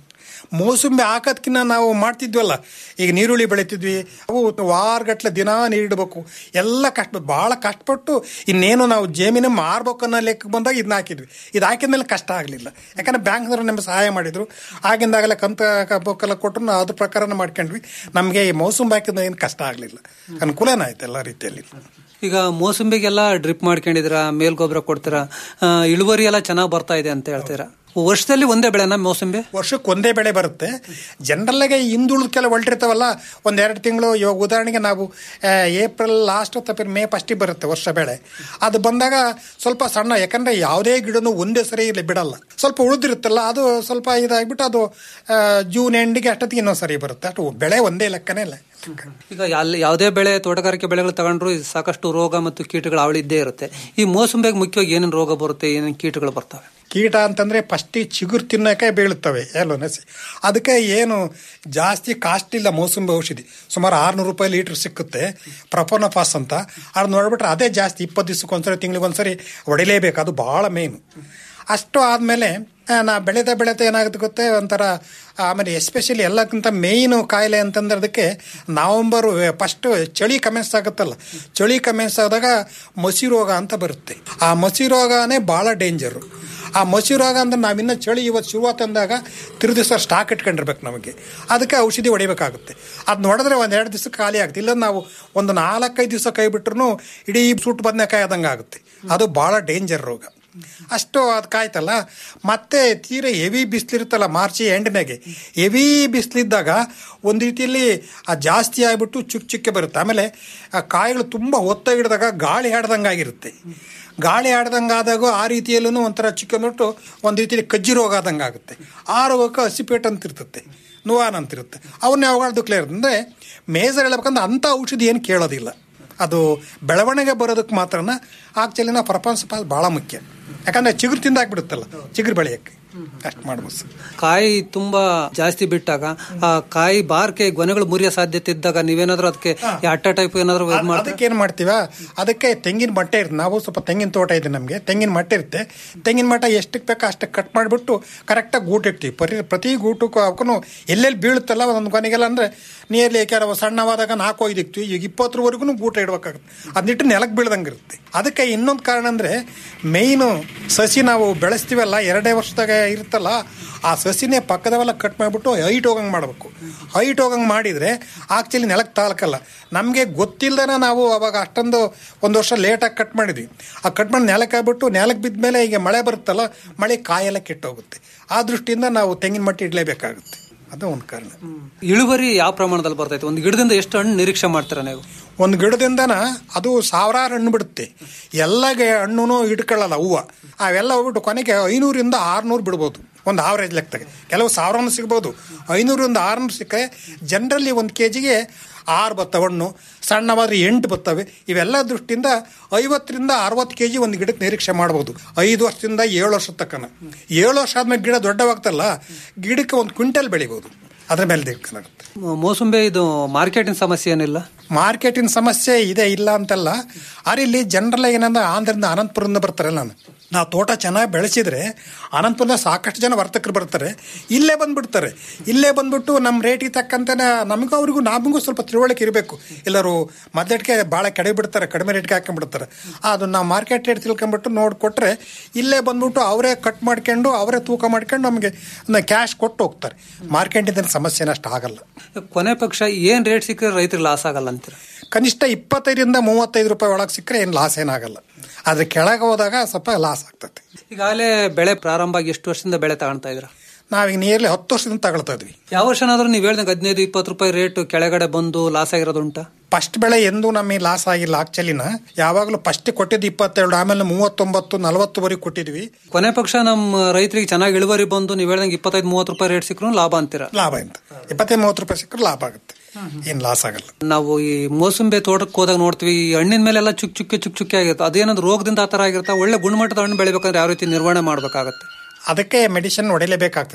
ಮೋಸಂಬಿ ಹಾಕೋದ್ಕಿನ್ನ ನಾವು ಮಾಡ್ತಿದ್ವಲ್ಲ ಈಗ ನೀರುಳ್ಳಿ ಬೆಳಿತಿದ್ವಿ ಅವು ವಾರಗಟ್ಲೆ ದಿನ ನೀರಿಡಬೇಕು ಎಲ್ಲ ಕಷ್ಟ ಭಾಳ ಕಷ್ಟಪಟ್ಟು ಇನ್ನೇನು ನಾವು ಜಮೀನು ಮಾರ್ಬೇಕು ಅನ್ನೋ ಲೆಕ್ಕ ಬಂದಾಗ ಇದನ್ನ ಹಾಕಿದ್ವಿ ಇದು ಹಾಕಿದ್ಮೇಲೆ ಕಷ್ಟ ಆಗಲಿಲ್ಲ ಯಾಕಂದ್ರೆ ಬ್ಯಾಂಕ್ನವರು ನಮಗೆ ಸಹಾಯ ಮಾಡಿದ್ರು ಆಗಿಂದಾಗಲೇ ಕಂತ ಬೊಕ್ಕೆಲ್ಲ ಕೊಟ್ಟರು ನಾವು ಅದ್ರ ಪ್ರಕಾರನ ಮಾಡ್ಕೊಂಡ್ವಿ ನಮಗೆ ಈ ಮೋಸಂಬಿ ಹಾಕಿದ ಏನು ಕಷ್ಟ ಆಗಲಿಲ್ಲ ಅನುಕೂಲನೇ ಆಯ್ತು ಎಲ್ಲ ರೀತಿಯಲ್ಲಿ ಈಗ ಮೋಸಂಬಿಗೆಲ್ಲ ಡ್ರಿಪ್ ಮಾಡ್ಕೊಂಡಿದ್ದೀರಾ ಮೇಲ್ ಗೊಬ್ಬರ ಕೊಡ್ತೀರಾ ಆ, ಇಳುವರಿ ಎಲ್ಲ ಚೆನ್ನಾಗಿ ಬರ್ತಾ ಇದೆ ಅಂತ ಹೇಳ್ತೀರಾ ವರ್ಷದಲ್ಲಿ ಒಂದೇ ಬೆಳೆನಾ ಮೋಸಂಬಿ ವರ್ಷಕ್ಕೆ ಒಂದೇ ಬೆಳೆ ಬರುತ್ತೆ ಜನರಲ್ಲಾಗೆ ಹಿಂದುಳಿದ ಕೆಲ ಹೊಲ್ಟಿರ್ತಾವಲ್ಲ ಒಂದೆರಡು ತಿಂಗಳು ಇವಾಗ ಉದಾಹರಣೆಗೆ ನಾವು ಆ, ಏಪ್ರಿಲ್ ಲಾಸ್ಟ್ ಅಥವಾ ಮೇ ಫಸ್ಟಿಗೆ ಬರುತ್ತೆ ವರ್ಷ ಬೆಳೆ ಅದು ಬಂದಾಗ ಸ್ವಲ್ಪ ಸಣ್ಣ ಯಾಕಂದ್ರೆ ಯಾವುದೇ ಗಿಡನೂ ಒಂದೇ ಸರಿ ಇಲ್ಲಿ ಬಿಡಲ್ಲ ಸ್ವಲ್ಪ ಉಳಿದಿರುತ್ತಲ್ಲ ಅದು ಸ್ವಲ್ಪ ಇದಾಗ್ಬಿಟ್ಟು ಅದು ಆ, ಜೂನ್ ಎಂಡಿಗೆ ಅಷ್ಟೊತ್ತಿಗೆ ಇನ್ನೊಂದು ಸರಿ ಬರುತ್ತೆ ಅಷ್ಟು ಬೆಳೆ ಒಂದೇ ಲೆಕ್ಕನೇ ಇಲ್ಲ ಈಗ ಅಲ್ಲಿ ಯಾವುದೇ ಬೆಳೆ ತೋಟಗಾರಿಕೆ ಬೆಳೆಗಳು ತಗೊಂಡ್ರು ಇದು ಸಾಕಷ್ಟು ರೋಗ ಮತ್ತು ಕೀಟಗಳ ಅವಳಿ ಇದ್ದೇ ಇರುತ್ತೆ ಈ ಮೋಸಂಬಿಗೆ ಮುಖ್ಯವಾಗಿ ಏನೇನು ರೋಗ ಬರುತ್ತೆ ಏನೇನು ಕೀಟಗಳು ಬರ್ತವೆ ಕೀಟ ಅಂತಂದ್ರೆ ಫಸ್ಟ್ ಚಿಗುರು ತಿನ್ನಕ್ಕೆ ಬೀಳುತ್ತವೆ ಎಲ್ಲೋ ನೆಸಿ ಅದಕ್ಕೆ ಏನು ಜಾಸ್ತಿ ಕಾಸ್ಟ್ ಇಲ್ಲ ಮೋಸಂಬಿ ಔಷಧಿ ಸುಮಾರು ಆರ್ನೂರು ರೂಪಾಯಿ ಲೀಟ್ರ್ ಸಿಕ್ಕುತ್ತೆ ಪ್ರಪೋನಫಾಸ್ ಅಂತ ಅದು ನೋಡ್ಬಿಟ್ರೆ ಅದೇ ಜಾಸ್ತಿ ಇಪ್ಪತ್ತು ದಿವ್ಸಕ್ಕೆ ಒಂದ್ಸರಿ ತಿಂಗಳಿಗೆ ಒಂದ್ಸರಿ ಹೊಡಿಲೇಬೇಕು ಅದು ಭಾಳ ಮೇನು ಅಷ್ಟು ಆದಮೇಲೆ ನಾ ಬೆಳೆದ ಬೆಳೆದ ಏನಾಗುತ್ತೆ ಗೊತ್ತೇ ಒಂಥರ ಆಮೇಲೆ ಎಸ್ಪೆಷಲಿ ಎಲ್ಲಕ್ಕಿಂತ ಮೇಯ್ನು ಕಾಯಿಲೆ ಅಂತಂದ್ರೆ ಅದಕ್ಕೆ ನವಂಬರು ಫಸ್ಟ್ ಚಳಿ ಕಮೆನ್ಸ್ ಆಗುತ್ತಲ್ಲ ಚಳಿ ಕಮೆನ್ಸ್ ಆದಾಗ ಮಸಿ ರೋಗ ಅಂತ ಬರುತ್ತೆ ಆ ಮಸಿ ರೋಗನೇ ಭಾಳ ಡೇಂಜರು ಆ ಮಸಿ ರೋಗ ಅಂದ್ರೆ ನಾವಿನ್ನ ಚಳಿ ಇವತ್ತು ಶುರುವಾತ್ ಅಂದಾಗ ತಿರು ದಿವಸ ಸ್ಟಾಕ್ ಇಟ್ಕೊಂಡಿರ್ಬೇಕು ನಮಗೆ ಅದಕ್ಕೆ ಔಷಧಿ ಹೊಡಿಬೇಕಾಗುತ್ತೆ ಅದು ನೋಡಿದ್ರೆ ಒಂದು ಎರಡು ದಿವಸ ಖಾಲಿ ಆಗುತ್ತೆ ಇಲ್ಲ ನಾವು ಒಂದು ನಾಲ್ಕೈದು ದಿವಸ ಕೈ ಬಿಟ್ರು ಇಡೀ ಸುಟ್ಟು ಬದನೆಕಾಯಿ ಆದಂಗೆ ಆಗುತ್ತೆ ಅದು ಭಾಳ ಡೇಂಜರ್ ರೋಗ ಅಷ್ಟು ಅದು ಕಾಯ್ತಲ್ಲ ಮತ್ತೆ ತೀರ ಹೆವಿ ಬಿಸಿಲಿರುತ್ತಲ್ಲ ಮಾರ್ಚಿ ಎಂಡ್ನಾಗೆ ಹೆವಿ ಬಿಸಿಲಿದ್ದಾಗ ಒಂದು ರೀತಿಯಲ್ಲಿ ಆ ಜಾಸ್ತಿ ಆಗಿಬಿಟ್ಟು ಚುಕ್ ಚುಕ್ಕೆ ಬರುತ್ತೆ ಆಮೇಲೆ ಆ ಕಾಯಿಗಳು ತುಂಬ ಒತ್ತ ಹಿಡಿದಾಗ ಗಾಳಿ ಆಡ್ದಂಗೆ ಆಗಿರುತ್ತೆ ಗಾಳಿ ಆಡ್ದಂಗೆ ಆದಾಗ ಆ ರೀತಿಯಲ್ಲೂ ಒಂಥರ ಚಿಕ್ಕಂದ್ಬಿಟ್ಟು ಒಂದು ರೀತಿಯಲ್ಲಿ ಕಜ್ಜಿ ರೋಗ ಆದಂಗೆ ಆಗುತ್ತೆ ಆ ರೋಗಕ್ಕೆ ಹಸಿಪೇಟ್ ಅಂತ ಇರ್ತತೆ ನುವಾನ್ ಅಂತ ಇರುತ್ತೆ ಅವನ್ನ ಯಾವಾಗಲೂ ಕ್ಲಿಯರ್ ಅಂದರೆ ಮೇಜರ್ ಹೇಳ್ಬೇಕಂದ್ರೆ ಅಂಥ ಔಷಧಿ ಏನು ಕೇಳೋದಿಲ್ಲ ಅದು ಬೆಳವಣಿಗೆ ಬರೋದಕ್ಕೆ ಮಾತ್ರನ ಆಕ್ಚುಲಿ ನಾವು ಪ್ರಪಂಚ ಪಾಸ್ ಭಾಳ ಮುಖ್ಯ ಯಾಕಂದ್ರೆ ಚಿಗುರು ತಿಂದಾಕ್ಬಿಡುತ್ತಲ್ಲ ಚಿಗುರು ಬೆಳೆಯಕ್ಕೆ ಅಷ್ಟು ಮಾಡ್ಬೋದು ಸರ್ ಕಾಯಿ ತುಂಬಾ ಜಾಸ್ತಿ ಬಿಟ್ಟಾಗ ಆ ಕಾಯಿ ಬಾರ್ಕೆ ಗೊನೆಗಳು ಮುರಿಯೋ ಸಾಧ್ಯತೆ ಇದ್ದಾಗ ನೀವೇನಾದ್ರೂ ಅದಕ್ಕೆ ಅಟ್ಟ ಟೈಪ್ ಏನಾದ್ರು ಇದ್ ಮಾಡ್ತೀರಾ? ಅದಕ್ಕೆ ಏನು ಮಾಡ್ತೀವ ಅದಕ್ಕೆ ತೆಂಗಿನ ಮಟ್ಟೆ ಇರುತ್ತೆ ನಾವು ಸ್ವಲ್ಪ ತೆಂಗಿನ ತೋಟ ಇದೆ ನಮಗೆ ತೆಂಗಿನ ಮಟ್ಟೆ ಇರುತ್ತೆ ತೆಂಗಿನ ಮಟ್ಟ ಎಷ್ಟಕ್ಕೆ ಬೇಕೋ ಅಷ್ಟಕ್ಕೆ ಕಟ್ ಮಾಡಿಬಿಟ್ಟು ಕರೆಕ್ಟಾಗಿ ಗೂಟು ಇಡ್ತೀವಿ ಪ್ರತಿ ಪ್ರತಿ ಗೂಟಕ್ಕೂ ಅವಕ್ಕೂ ಎಲ್ಲೆಲ್ಲಿ ಬೀಳುತ್ತಲ್ಲ ಒಂದೊಂದು ಕೊನೆಗೆಲ್ಲ ಅಂದರೆ ನಿಯರ್ಲಿ ಕೆಲವು ಸಣ್ಣವಾದಾಗ ನಾಲ್ಕು ಐದು ಇಕ್ತೀವಿ ಈಗ ಇಪ್ಪತ್ತರವರೆಗೂ ಗೂಟ ಇಡ್ಬೇಕಾಗುತ್ತೆ ಅದನ್ನಿಟ್ಟು ನೆಲಕ್ಕೆ ಬೀಳ್ದಂಗೆ ಇರುತ್ತೆ ಅದಕ್ಕೆ ಇನ್ನೊಂದು ಕಾರಣ ಅಂದರೆ ಮೇಯ್ನು ಸಸಿ ನಾವು ಬೆಳೆಸ್ತೀವಲ್ಲ ಎರಡೇ ವರ್ಷದಾಗ ಇರುತ್ತಲ್ಲ ಆ ಸಸಿನೇ ಪಕ್ಕದವೆಲ್ಲ ಕಟ್ ಮಾಡಿಬಿಟ್ಟು ಹೈಟ್ ಹೋಗಂಗೆ ಮಾಡಬೇಕು ಹೈಟ್ ಹೋಗಂಗೆ ಮಾಡಿದರೆ ಆಕ್ಚುಲಿ ನೆಲಕ್ಕೆ ತಾಳ್ಕಲ್ಲ ನಮಗೆ ಗೊತ್ತಿಲ್ಲದೇ ನಾವು ಅವಾಗ ಅಷ್ಟೊಂದು ಒಂದು ವರ್ಷ ಲೇಟಾಗಿ ಕಟ್ ಮಾಡಿದ್ವಿ ಆ ಕಟ್ ಮಾಡಿ ನೆಲಕ್ಕೆ ಆಗ್ಬಿಟ್ಟು ನೆಲಕ್ಕೆ ಬಿದ್ದ ಮೇಲೆ ಈಗ ಮಳೆ ಬರುತ್ತಲ್ಲ ಮಳೆ ಕಾಯೆಲ್ಲ ಕೆಟ್ಟೋಗುತ್ತೆ ಆ ದೃಷ್ಟಿಯಿಂದ ನಾವು ತೆಂಗಿನ ಮಟ್ಟಿ ಇಡಲೇಬೇಕಾಗುತ್ತೆ ಅದು ಒಂದು ಕಾರಣ ಇಳುವರಿ ಯಾವ ಪ್ರಮಾಣದಲ್ಲಿ ಬರ್ತೈತೆ ಒಂದು ಗಿಡದಿಂದ ಎಷ್ಟು ಹಣ್ಣು ನಿರೀಕ್ಷೆ ಮಾಡ್ತೀರಾ ನೀವು ಒಂದು ಗಿಡದಿಂದನ ಅದು ಸಾವಿರಾರು ಹಣ್ಣು ಬಿಡುತ್ತೆ ಎಲ್ಲ ಗೆ- ಹಣ್ಣು ಹಿಡ್ಕೊಳ್ಳಲ್ಲ ಹೂವು ಅವೆಲ್ಲ ಹೋಗ್ಬಿಟ್ಟು ಕೊನೆಗೆ ಐನೂರಿಂದ ಆರುನೂರು ಬಿಡ್ಬೋದು ಒಂದು ಆವ್ರೇಜ್ ಲೆಕ್ಕದಾಗೆ ಕೆಲವು ಸಾವಿರನೂ ಸಿಗ್ಬೋದು ಐನೂರಿಂದ ಆರುನೂರು ಸಿಕ್ಕರೆ ಜನರಲ್ಲಿ ಒಂದು ಕೆ ಜಿಗೆ ಆರು ಬರ್ತವೆ ಹಣ್ಣು ಸಣ್ಣವಾದ್ರೆ ಎಂಟು ಬರ್ತವೆ ಇವೆಲ್ಲ ದೃಷ್ಟಿಯಿಂದ ಐವತ್ತರಿಂದ ಅರವತ್ತು ಕೆ ಜಿ ಒಂದು ಗಿಡಕ್ಕೆ ನಿರೀಕ್ಷೆ ಮಾಡ್ಬೋದು ಐದು ವರ್ಷದಿಂದ ಏಳು ವರ್ಷದ ತಕ್ಕನ ಏಳು ವರ್ಷ ಆದ್ಮೇಲೆ ಗಿಡ ದೊಡ್ಡವಾಗ್ತಲ್ಲ ಗಿಡಕ್ಕೆ ಒಂದು ಕ್ವಿಂಟಲ್ ಬೆಳಿಬೋದು ಅದ್ರ ಮೇಲೆ ದಿಕ್ಕನಾಗುತ್ತೆ ಮ- ಮೋಸಂಬಿ ಇದು ಮಾರ್ಕೆಟಿನ ಸಮಸ್ಯೆ ಏನಿಲ್ಲ ಮಾರ್ಕೆಟಿನ ಸಮಸ್ಯೆ ಇದೆ ಇಲ್ಲ ಅಂತಲ್ಲ ಆದ್ರೆ ಇಲ್ಲಿ ಜನರಲ್ಲ ಏನಂದ್ರೆ ಆಂಧ್ರದಿಂದ ಅನಂತಪುರದಿಂದ ಬರ್ತಾರೆ ನಾನು ನಾವು ತೋಟ ಚೆನ್ನಾಗಿ ಬೆಳೆಸಿದ್ರೆ ಅನಂತಪುರದ ಸಾಕಷ್ಟು ಜನ ವರ್ತಕರು ಬರ್ತಾರೆ ಇಲ್ಲೇ ಬಂದ್ಬಿಡ್ತಾರೆ ಇಲ್ಲೇ ಬಂದ್ಬಿಟ್ಟು ನಮ್ಮ ರೇಟಿಗೆ ತಕ್ಕಂತೆ ನಮಗೂ ಅವ್ರಿಗೂ ನಮಗೂ ಸ್ವಲ್ಪ ತಿಳುವಳಿಕೆ ಇರಬೇಕು ಎಲ್ಲರೂ ಮೊದಲಿಗೆ ಭಾಳ ಕಡಿಮೆ ಬಿಡ್ತಾರೆ ಕಡಿಮೆ ರೇಟ್ಗೆ ಹಾಕೊಂಡ್ಬಿಡ್ತಾರೆ ಅದು ನಾವು ಮಾರ್ಕೆಟ್ ರೇಟ್ ತಿಳ್ಕೊಂಬಿಟ್ಟು ನೋಡಿ ಕೊಟ್ಟರೆ ಇಲ್ಲೇ ಬಂದ್ಬಿಟ್ಟು ಅವರೇ ಕಟ್ ಮಾಡ್ಕೊಂಡು ಅವರೇ ತೂಕ ಮಾಡ್ಕೊಂಡು ನಮಗೆ ಕ್ಯಾಶ್ ಕೊಟ್ಟು ಹೋಗ್ತಾರೆ ಮಾರ್ಕೆಟಿಂದ ಸಮಸ್ಯೆನ ಅಷ್ಟು ಆಗಲ್ಲ ಕೊನೆ ಪಕ್ಷ ಏನ್ ರೇಟ್ ಸಿಕ್ಕರೆ ರೈತರಿಗೆ ಲಾಸ್ ಆಗಲ್ಲ ಅಂತೀರ ಕನಿಷ್ಠ ಇಪ್ಪತ್ತೈದರಿಂದ ಮೂವತ್ತೈದು ರೂಪಾಯಿ ಒಳಗೆ ಸಿಕ್ಕರೆ ಏನು ಲಾಸ್ ಏನಾಗಲ್ಲ ಆದರೆ ಕೆಳಗೆ ಹೋದಾಗ ಸ್ವಲ್ಪ ಲಾಸ್ ಆಗ್ತದೆ ಈಗಾಗಲೇ ಬೆಳೆ ಪ್ರಾರಂಭ ಆಗಿ ಎಷ್ಟು ವರ್ಷದಿಂದ ಬೆಳೆ ತಗೊಳ್ತಾ ಇದ್ರ ನಾವೀಗ ನಿಯರ್ಲಿ ಹತ್ತು ವರ್ಷದಿಂದ ತಗೊಳ್ತಾ ಇದ್ವಿ ಯಾವ ವರ್ಷನಾದ್ರೂ ನೀವು ಹೇಳ್ದಂಗೆ ಹದಿನೈದು ಇಪ್ಪತ್ತು ರೂಪಾಯಿ ರೇಟ್ ಕೆಳಗಡೆ ಬಂದು ಲಾಸ್ ಆಗಿರೋದು ಉಂಟಾ ಫಸ್ಟ್ ಬೆಳೆ ಎಂದೂ ನಮಗೆ ಲಾಸ್ ಆಗಿಲ್ಲ ಆಕ್ಚುಲಿನ ಯಾವಾಗಲೂ ಫಸ್ಟ್ ಕೊಟ್ಟಿದ್ದು ಇಪ್ಪತ್ತೆರಡು ಆಮೇಲೆ ಮೂವತ್ತೊಂಬತ್ತು ನಲವತ್ತುವರೆಗೆ ಕೊಟ್ಟಿದ್ವಿ ಕೊನೆ ಪಕ್ಷ ನಮ್ಮ ರೈತರಿಗೆ ಚೆನ್ನಾಗಿ ಇಳುವರಿ ಬಂದು ನೀವು ಹೇಳ್ದಂಗೆ ಇಪ್ಪತ್ತೈದು ಮೂವತ್ತು ರೂಪಾಯಿ ರೇಟ್ ಸಿಕ್ಕರು ಲಾಭ ಅಂತೀರ ಲಾಭ ಅಂತ ಇಪ್ಪತ್ತೈದು ಮೂವತ್ತು ರೂಪಾಯಿ ಸಿಕ್ಕರೆ ಲಾಭ ಆಗುತ್ತೆ ಏನು ಲಾಸ್ ಆಗಲ್ಲ ನಾವು ಈ ಮೋಸಂಬೆ ತೋಟಕ್ಕೆ ಹೋದಾಗ ನೋಡ್ತೀವಿ ಈ ಹಣ್ಣಿನ ಮೇಲೆಲ್ಲ ಚುಕ್ ಚುಕ್ಕೆ ಚುಕ್ ಚುಕ್ಕೆ ಆಗಿರುತ್ತೆ ಅದೇನಾದ್ರು ರೋಗದಿಂದ ಆ ಥರ ಆಗಿರುತ್ತೆ ಒಳ್ಳೆ ಗುಣಮಟ್ಟದ ಹಣ್ಣು ಬೆಳಿಬೇಕಂದ್ರೆ ಯಾವ ರೀತಿ ನಿರ್ವಹಣೆ ಮಾಡ್ಬೇಕಾಗತ್ತೆ ಅದಕ್ಕೆ ಮೆಡಿಸಿನ್ ಹೊಡಿಲೇಬೇಕಾಗ್ತದೆ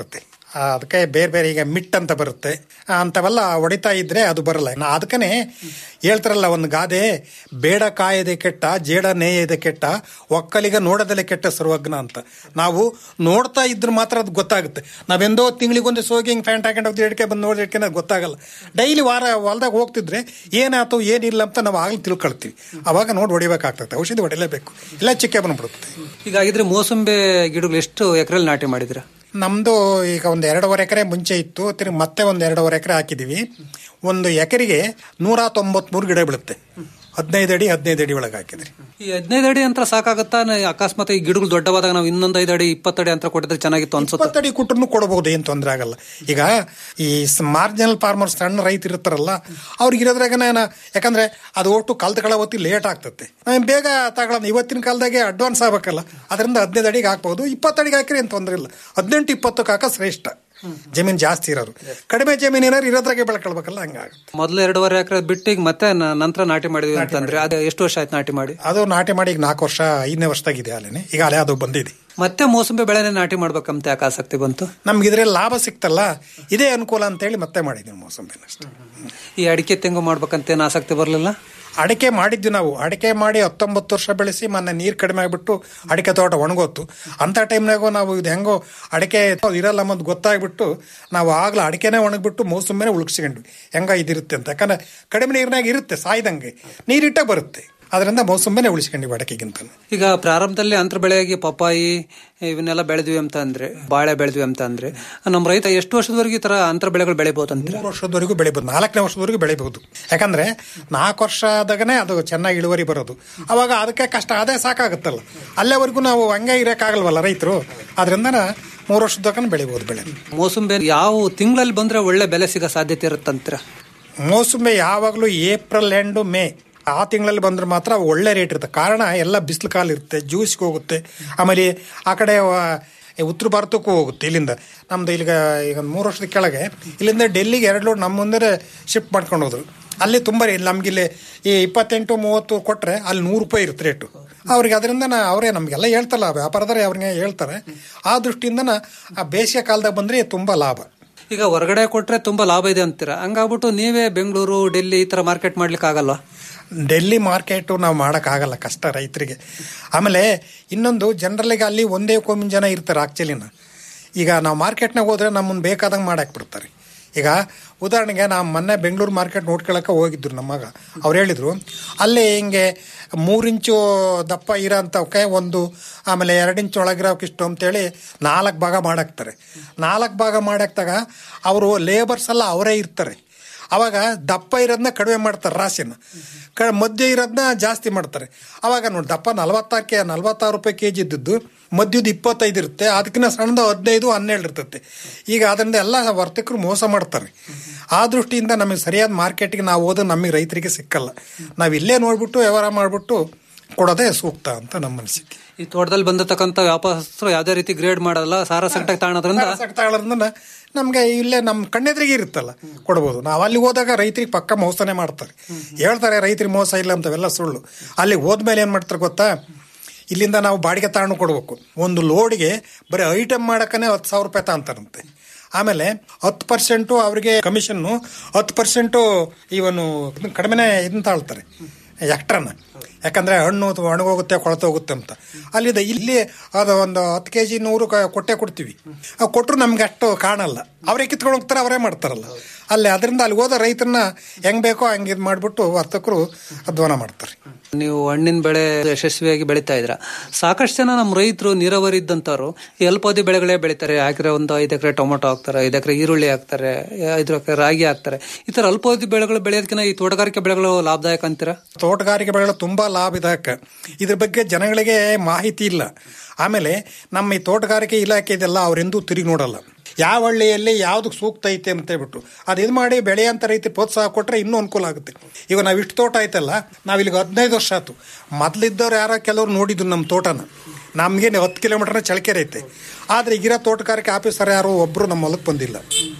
ಆ, ಅದಕ್ಕೆ ಬೇರೆ ಬೇರೆ ಈಗ ಮಿಟ್ ಅಂತ ಬರುತ್ತೆ ಆ, ಅಂಥವೆಲ್ಲ ಹೊಡಿತಾ ಇದ್ರೆ ಅದು ಬರಲ್ಲ ನಾ ಅದಕ್ಕನೆ ಹೇಳ್ತಾರಲ್ಲ ಒಂದು ಗಾದೆ ಬೇಡ ಕಾಯದೆ ಕೆಟ್ಟ ಜೇಡ ನೇಯದೆ ಕೆಟ್ಟ ಒಕ್ಕಲಿಗ ನೋಡದಲೆ ಕೆಟ್ಟ ಸರ್ವಜ್ಞ ಅಂತ ನಾವು ನೋಡ್ತಾ ಇದ್ರೆ ಮಾತ್ರ ಅದು ಗೊತ್ತಾಗುತ್ತೆ ನಾವೆಂದೋ ತಿಂಗಳಿಗೊಂದು ಸೋಗಿ ಹಿಂಗೆ ಫ್ಯಾಂಟ್ ಹಾಕೊಂಡು ಹೋಗ್ತೀವಿ ಹಿಡ್ಕೆ ಬಂದು ನೋಡಿ ಹಿಡ್ಕೆ ಗೊತ್ತಾಗಲ್ಲ ಡೈಲಿ ವಾರ ಹೊಲ್ದಾಗ ಹೋಗ್ತಿದ್ರೆ ಏನಾಯ್ತು ಏನಿಲ್ಲ ಅಂತ ನಾವು ಆಗಲಿ ತಿಳ್ಕೊಳ್ತೀವಿ ಅವಾಗ ನೋಡಿ ಹೊಡಿಬೇಕಾಗ್ತದೆ ಔಷಧಿ ಹೊಡಿಲೇಬೇಕು ಇಲ್ಲ ಚಿಕ್ಕೆ ಬಂದ್ಬಿಡುತ್ತೆ ಹೀಗಾಗಿದ್ರೆ ಮೋಸಂಬೆ ಗಿಡಗಳು ಎಷ್ಟು ಎಕರೆಲ್ಲಿ ನಾಟಿ ಮಾಡಿದ್ರ ನಮ್ಮದು ಈಗ ಒಂದು ಎರಡೂವರೆ ಎಕರೆ ಮುಂಚೆ ಇತ್ತು ತಿರ್ಗಿ ಮತ್ತೆ ಒಂದು ಎರಡೂವರೆ ಎಕರೆ ಹಾಕಿದ್ದೀವಿ ಒಂದು ಎಕರೆಗೆ ನೂರ ತೊಂಬತ್ಮೂರು ಗಿಡ ಬೀಳುತ್ತೆ ಹದಿನೈದು ಅಡಿ ಹದಿನೈದು ಅಡಿ ಒಳಗೆ ಹಾಕಿದ್ರಿ ಈ ಹದಿನೈದು ಅಡಿ ಅಂತ ಸಾಕಾಗತ್ತಾ ನ- ಅಕಸ್ಮಾತ್ ಈ ಗಿಡಗಳು ದೊಡ್ಡವಾದಾಗ ನಾವು ಇನ್ನೊಂದು ಐದು ಅಡಿ ಇಪ್ಪತ್ತಡಿ ಅಂತ ಕೊಟ್ಟಿದ್ರೆ ಚೆನ್ನಾಗಿತ್ತು ಅನ್ಸುತ್ತೆ ಇಪ್ಪತ್ತಡಿ ಕೊಟ್ಟರು ಕೊಡಬಹುದು ಏನು ತೊಂದರೆ ಆಗಲ್ಲ ಈಗ ಈ ಮಾರ್ಜಿನಲ್ ಫಾರ್ಮರ್ಸ್ ಸಣ್ಣ ರೈತ ಇರ್ತಾರಲ್ಲ ಅವ್ರಿಗೆ ಇರೋದ್ರಾಗ ನಾನು ಯಾಕಂದ್ರೆ ಅದು ಒಟ್ಟು ಕಲ್ತಗಳ ಹೊತ್ತಿ ಲೇಟ್ ಆಗ್ತದೆ ನಾವೇನ್ ಬೇಗ ತಗೊಳ್ಳೋದು ಇವತ್ತಿನ ಕಾಲದಾಗೆ ಅಡ್ವಾನ್ಸ್ ಆಗ್ಬೇಕಲ್ಲ ಅದರಿಂದ ಹದಿನೈದು ಅಡಿಗೆ ಹಾಕ್ಬೋದು ಇಪ್ಪತ್ತಡಿಗೆ ಹಾಕಿರಿ ಏನು ತೊಂದರೆ ಇಲ್ಲ ಹದಿನೆಂಟು ಇಪ್ಪತ್ತಕ್ಕೆ ಹಾಕ ಶ್ರೇಷ್ಠ ಜಮೀನು ಜಾಸ್ತಿ ಇರೋರು ಕಡಿಮೆ ಜಮೀನು ಏನಾರು ಇರೋದ್ರಾಗೆ ಬೆಳ್ಕೊಳ್ಬೇಕಲ್ಲ ಹಂಗಾಗುತ್ತೆ ಮೊದಲು ಎರಡೂವರೆ ಎಕರೆ ಬಿಟ್ಟು ಈಗ ಮತ್ತೆ ನ- ನಂತರ ನಾಟಿ ಮಾಡಿದ್ವಿ ಅಂತಂದ್ರೆ ಅದು ಎಷ್ಟು ವರ್ಷ ಆಯ್ತು ನಾಟಿ ಮಾಡಿ ಅದು ನಾಟಿ ಮಾಡಿ ಈಗ ನಾಲ್ಕು ವರ್ಷ ಐದನೇ ವರ್ಷದಾಗಿದೆ ಅಲ್ಲೇನೆ ಈಗ ಅಲೆ ಅದು ಬಂದಿದೆ ಮತ್ತೆ ಮೋಸಂಬಿ ಬೆಳೆನೇ ನಾಟಿ ಮಾಡ್ಬೇಕಂತ ಯಾಕೆ ಆಸಕ್ತಿ ಬಂತು ನಮ್ಗೆ ಇದ್ರಲ್ಲಿ ಲಾಭ ಸಿಕ್ತಲ್ಲ ಇದೇ ಅನುಕೂಲ ಅಂತೇಳಿ ಮತ್ತೆ ಮಾಡಿದ್ವಿ ಮೋಸಂಬಿನ ಅಷ್ಟೇ ಈ ಅಡಿಕೆ ತೆಂಗು ಮಾಡ್ಬೇಕಂತ ಏನು ಆಸಕ್ತಿ ಬರಲಿಲ್ಲ ಅಡಿಕೆ ಮಾಡಿದ್ವಿ ನಾವು ಅಡಿಕೆ ಮಾಡಿ ಹತ್ತೊಂಬತ್ತು ವರ್ಷ ಬೆಳೆಸಿ ಮೊನ್ನೆ ನೀರು ಕಡಿಮೆ ಆಗಿಬಿಟ್ಟು ಅಡಿಕೆ ತೋಟ ಒಣಗೋತು ಅಂಥ ಟೈಮ್ನಾಗೂ ನಾವು ಇದು ಹೆಂಗೋ ಅಡಿಕೆ ಇರಲ್ಲ ಅನ್ನೋದು ಗೊತ್ತಾಗ್ಬಿಟ್ಟು ನಾವು ಆಗ್ಲೂ ಅಡಿಕೆನೇ ಒಣಗ್ಬಿಟ್ಟು ಮೌಸಂಬಿನೇ ಉಳ್ಸ್ಕೊಂಡ್ವಿ ಹೆಂಗ ಇದಿರುತ್ತೆ ಅಂತ ಯಾಕಂದ್ರೆ ಕಡಿಮೆ ನೀರಿನಾಗ ಇರುತ್ತೆ ಸಾಯ್ದಂಗೆ ನೀರಿಟ್ಟ ಬರುತ್ತೆ ಅದರಿಂದ ಮೌಸಂಬಿನೇ ಉಳಿಸ್ಕೊಂಡ್ವಿ ಅಡಿಕೆಗಿಂತ ಈಗ ಪ್ರಾರಂಭದಲ್ಲಿ ಅಂತರ ಬೆಳೆಯಾಗಿ ಪಪ್ಪಾಯಿ ಇವನ್ನೆಲ್ಲ ಬೆಳೆದ್ವಿ ಅಂತ ಅಂದ್ರೆ ಬಾಳೆ ಬೆಳೆದ್ವಿ ಅಂತ ಅಂದ್ರೆ ನಮ್ಮ ರೈತ ಎಷ್ಟು ವರ್ಷದವರೆಗೆ ಈ ತರ ಅಂತರ ಬೆಳೆಗಳು ಬೆಳಿಬಹುದು ಅಂತೀರ ಮೂರು ವರ್ಷದವರೆಗೂ ಬೆಳಿಬೋದು ನಾಲ್ಕನೇ ವರ್ಷದವರೆಗೂ ಬೆಳಿಬಹುದು ಯಾಕಂದ್ರೆ ನಾಲ್ಕು ವರ್ಷ ಆದಾಗನೇ ಅದು ಚೆನ್ನಾಗಿ ಇಳುವರಿ ಬರೋದು ಅವಾಗ ಅದಕ್ಕೆ ಕಷ್ಟ ಅದೇ ಸಾಕಾಗುತ್ತಲ್ಲ ಅಲ್ಲೇವರೆಗೂ ನಾವು ಹಂಗೆ ಇರೋಕ್ಕಾಗಲ್ವಲ್ಲ ರೈತರು ಅದರಿಂದ ಮೂರು ವರ್ಷದ ತನಕ ಬೆಳಿಬೋದು ಬೆಳೆ ಮೋಸಂಬಿ ಯಾವ ತಿಂಗಳಲ್ಲಿ ಬಂದ್ರೆ ಒಳ್ಳೆ ಬೆಲೆ ಸಿಗೋ ಸಾಧ್ಯತೆ ಇರುತ್ತಂತೀರ ಮೋಸಂಬಿ ಯಾವಾಗಲೂ ಏಪ್ರಿಲ್ ಎಂಡು ಮೇ ಆ ತಿಂಗಳಲ್ಲಿ ಬಂದ್ರೆ ಮಾತ್ರ ಒಳ್ಳೆ ರೇಟ್ ಇರುತ್ತೆ ಕಾರಣ ಎಲ್ಲ ಬಿಸಿಲು ಕಾಲ ಇರುತ್ತೆ ಜ್ಯೂಸ್ಗೆ ಹೋಗುತ್ತೆ ಆಮೇಲೆ ಆ ಕಡೆ ವ- ಉತ್ತರ ಭಾರತಕ್ಕೂ ಹೋಗುತ್ತೆ ಇಲ್ಲಿಂದ ನಮ್ದು ಇಲ್ಲಿಗ ಈಗ ಒಂದು ಮೂರು ವರ್ಷದ ಕೆಳಗೆ ಇಲ್ಲಿಂದ ಡೆಲ್ಲಿಗೆ ಎರಡು ಲೋಡ್ ನಮ್ಮ ಮುಂದೆ ಶಿಫ್ಟ್ ಮಾಡ್ಕೊಂಡು ಹೋದ್ರು ಅಲ್ಲಿ ತುಂಬ ನಮಗಿಲ್ಲಿ ಈ ಇಪ್ಪತ್ತೆಂಟು ಮೂವತ್ತು ಕೊಟ್ಟರೆ ಅಲ್ಲಿ ನೂರು ರೂಪಾಯಿ ಇರುತ್ತೆ ರೇಟು ಅವ್ರಿಗೆ ಅದರಿಂದ ನಾ ಅವರೇ ನಮಗೆಲ್ಲ ಹೇಳ್ತಲ್ಲ ವ್ಯಾಪಾರದವರೇ ಅವ್ರಿಗೆ ಹೇಳ್ತಾರೆ ಆ ದೃಷ್ಟಿಯಿಂದ ಆ ಬೇಸಿಗೆ ಕಾಲದಾಗ ಬಂದರೆ ತುಂಬ ಲಾಭ ಈಗ ಹೊರಗಡೆ ಕೊಟ್ರೆ ತುಂಬಾ ಲಾಭ ಇದೆ ಅಂತೀರ ಹಂಗಾಗ್ಬಿಟ್ಟು ನೀವೇ ಬೆಂಗಳೂರು ಡೆಲ್ಲಿ ಈ ತರ ಮಾರ್ಕೆಟ್ ಮಾಡ್ಲಿಕ್ಕೆ ಆಗಲ್ವಾ ಡೆಲ್ಲಿ ಮಾರ್ಕೆಟು ನಾವು ಮಾಡೋಕ್ಕಾಗಲ್ಲ ಕಷ್ಟ ರೈತರಿಗೆ ಆಮೇಲೆ ಇನ್ನೊಂದು ಜನರಲ್ಲಿಗೆ ಅಲ್ಲಿ ಒಂದೇ ಕೋಮಿನ ಜನ ಇರ್ತಾರೆ ಆಕ್ಚುಲಿನ ಈಗ ನಾವು ಮಾರ್ಕೆಟ್ನಾಗ ಹೋದ್ರೆ ನಮ್ಮನ್ನು ಬೇಕಾದಂಗೆ ಮಾಡಾಕ್ ಬಿಡ್ತಾರೆ ಈಗ ಉದಾಹರಣೆಗೆ ನಾವು ಮೊನ್ನೆ ಬೆಂಗಳೂರು ಮಾರ್ಕೆಟ್ ನೋಡ್ಕೊಳಕ್ಕೆ ಹೋಗಿದ್ರು ನಮ್ಮ ಮಗ ಅವ್ರು ಹೇಳಿದರು ಅಲ್ಲಿ ಹಿಂಗೆ ಮೂರು ಇಂಚು ದಪ್ಪ ಇರೋಂಥವಕ್ಕೆ ಒಂದು ಆಮೇಲೆ ಎರಡು ಇಂಚು ಒಳಗಿರೋಕೆ ಇಷ್ಟು ಅಂತೇಳಿ ನಾಲ್ಕು ಭಾಗ ಮಾಡಾಕ್ತಾರೆ ನಾಲ್ಕು ಭಾಗ ಮಾಡಾಕ್ದಾಗ ಅವರು ಲೇಬರ್ಸ್ ಎಲ್ಲ ಅವರೇ ಇರ್ತಾರೆ ಅವಾಗ ದಪ್ಪ ಇರೋದನ್ನ ಕಡಿಮೆ ಮಾಡ್ತಾರೆ ರಾಶಿನ ಕ ಮಧ್ಯ ಇರೋದನ್ನ ಜಾಸ್ತಿ ಮಾಡ್ತಾರೆ ಅವಾಗ ನೋಡಿ ದಪ್ಪ ನಲವತ್ತಾರು ಕೆ ನಲ್ವತ್ತಾರು ರೂಪಾಯಿ ಕೆ ಜಿ ಇದ್ದದ್ದು ಮಧ್ಯದ ಇಪ್ಪತ್ತೈದು ಇರುತ್ತೆ ಅದಕ್ಕಿಂತ ಸಣ್ಣದು ಹದಿನೈದು ಹನ್ನೆರಡು ಇರ್ತೈತೆ ಈಗ ಅದರಿಂದ ಎಲ್ಲ ವರ್ತಕರು ಮೋಸ ಮಾಡ್ತಾರೆ ಆ ದೃಷ್ಟಿಯಿಂದ ನಮಗೆ ಸರಿಯಾದ ಮಾರ್ಕೆಟಿಗೆ ನಾವು ಹೋದ್ರೆ ನಮಗೆ ರೈತರಿಗೆ ಸಿಕ್ಕಲ್ಲ ನಾವು ಇಲ್ಲೇ ನೋಡ್ಬಿಟ್ಟು ವ್ಯವಹಾರ ಮಾಡಿಬಿಟ್ಟು ಕೊಡೋದೇ ಸೂಕ್ತ ಅಂತ ನಮ್ಮ ಅನಿಸಿಕೆ ಈ ತೋಟದಲ್ಲಿ ಬಂದಿರತಕ್ಕಂತ ವ್ಯಾಪಾರಸ್ಥರು ಯಾವ್ದೇ ರೀತಿ ಗ್ರೇಡ್ ಮಾಡಲ್ಲ ಸಾರ ಸಂಕಟಕ್ಕೆ ತಾಣದ್ರಿಂದ ತಗೊಳ್ಳೋದ್ರಿಂದ ನಮಗೆ ಇಲ್ಲೇ ನಮ್ಮ ಕಣ್ಣೆದ್ರಿಗೆ ಇರುತ್ತಲ್ಲ ಕೊಡ್ಬೋದು ನಾವು ಅಲ್ಲಿ ಹೋದಾಗ ರೈತರಿಗೆ ಪಕ್ಕ ಮೋಸನೇ ಮಾಡ್ತಾರೆ ಹೇಳ್ತಾರೆ ರೈತರಿಗೆ ಮೋಸ ಇಲ್ಲ ಅಂತವೆಲ್ಲ ಸುಳ್ಳು ಅಲ್ಲಿ ಹೋದ್ಮೇಲೆ ಏನು ಮಾಡ್ತಾರೆ ಗೊತ್ತಾ ಇಲ್ಲಿಂದ ನಾವು ಬಾಡಿಗೆ ತಗೊಂಡು ಕೊಡ್ಬೇಕು ಒಂದು ಲೋಡ್ಗೆ ಬರೀ ಐಟಮ್ ಮಾಡಕ್ಕನೆ ಹತ್ತು ಸಾವಿರ ರೂಪಾಯಿ ತಗೊಂತಾರಂತೆ ಆಮೇಲೆ ಹತ್ತು ಪರ್ಸೆಂಟು ಅವರಿಗೆ ಕಮಿಷನ್ನು ಹತ್ತು ಪರ್ಸೆಂಟು ಇವನು ಇದನ್ನ ಕಡಿಮೆನೇ ಇದನ್ನ ತಾಳ್ತಾರೆ ಎಕ್ಟ್ರನ್ನ ಯಾಕಂದ್ರೆ ಹಣ್ಣು ಒಣಗೋಗುತ್ತೆ ಕೊಳತೋಗುತ್ತೆ ಅಂತ ಅಲ್ಲಿದೆ ಇಲ್ಲಿ ಅದು ಒಂದು ಹತ್ತು ಕೆ ಜಿ ನೂರು ಕ- ಕೊಟ್ಟೆ ಕೊಡ್ತೀವಿ ಕೊಟ್ಟರು ನಮ್ಗೆ ಅಷ್ಟು ಕಾಣಲ್ಲ ಅವರೇ ಕಿತ್ಕೊಂಡು ಹೋಗ್ತಾರೆ ಅವರೇ ಮಾಡ್ತಾರಲ್ಲ ಅಲ್ಲಿ ಅದರಿಂದ ಅಲ್ಲಿ ಹೋದ ರೈತರನ್ನ ಹೆಂಗ್ ಬೇಕೋ ಹಂಗೆ ಇದು ಮಾಡಿಬಿಟ್ಟು ವರ್ತಕರು ಅಧ್ವಾನ ಮಾಡ್ತಾರೆ ನೀವು ಹಣ್ಣಿನ ಬೆಳೆ ಯಶಸ್ವಿಯಾಗಿ ಬೆಳೀತಾ ಇದ್ರ ಸಾಕಷ್ಟು ಜನ ನಮ್ಮ ರೈತರು ನೀರಾವರಿ ಇದ್ದಂತವ್ರು ಈ ಅಲ್ಪಾವಧಿ ಬೆಳೆಗಳೇ ಬೆಳಿತಾರೆ ಹಾಕಿದ್ರೆ ಒಂದು ಐದು ಎಕರೆ ಟೊಮೊಟೊ ಹಾಕ್ತಾರೆ ಐದು ಎಕರೆ ಈರುಳ್ಳಿ ಹಾಕ್ತಾರೆ ಐದು ಎಕರೆ ರಾಗಿ ಹಾಕ್ತಾರೆ ಈ ತರ ಅಲ್ಪಾವಧಿ ಬೆಳೆಗಳು ಬೆಳೆಯೋದಕ್ಕಿಂತ ಈ ತೋಟಗಾರಿಕೆ ಬೆಳೆಗಳು ಲಾಭದಾಯಕ ಅಂತೀರಾ ತೋಟಗಾರಿಕೆ ಬೆಳೆಗಳು ತುಂಬಾ ಲಾಭದಾಯಕ ಇದ್ರ ಬಗ್ಗೆ ಜನಗಳಿಗೆ ಮಾಹಿತಿ ಇಲ್ಲ ಆಮೇಲೆ ನಮ್ಮ ಈ ತೋಟಗಾರಿಕೆ ಇಲಾಖೆ ಇದೆಲ್ಲ ಅವರೆಂದೂ ತಿರುಗಿ ನೋಡಲ್ಲ ಯಾವ ಹಳ್ಳಿಯಲ್ಲಿ ಯಾವ್ದು ಸೂಕ್ತ ಐತೆ ಅಂತ ಹೇಳ್ಬಿಟ್ಟು ಅದು ಇದು ಮಾಡಿ ಬೆಳೆಯಂತ ರೈತ ಪ್ರೋತ್ಸಾಹ ಕೊಟ್ಟರೆ ಇನ್ನೂ ಅನುಕೂಲ ಆಗುತ್ತೆ ಈಗ ನಾವು ಇಷ್ಟು ತೋಟ ಐತಲ್ಲ ನಾವು ಇಲ್ಲಿಗೆ ಹದಿನೈದು ವರ್ಷ ಆಯ್ತು ಮೊದಲಿದ್ದವ್ರು ಯಾರ ಕೆಲವ್ರು ನೋಡಿದ್ರು ನಮ್ಮ ತೋಟನ ನಮಗೇನು ಹತ್ತು ಕಿಲೋಮೀಟರ್ನ ಚಳಕೆರೆ ಐತೆ ಆದರೆ ಈಗಿರೋ ತೋಟಗಾರಿಕೆ ಆಫೀಸರ್ ಯಾರು ಒಬ್ಬರು ನಮ್ಮ ಹೊಲಕ್ಕೆ ಬಂದಿಲ್ಲ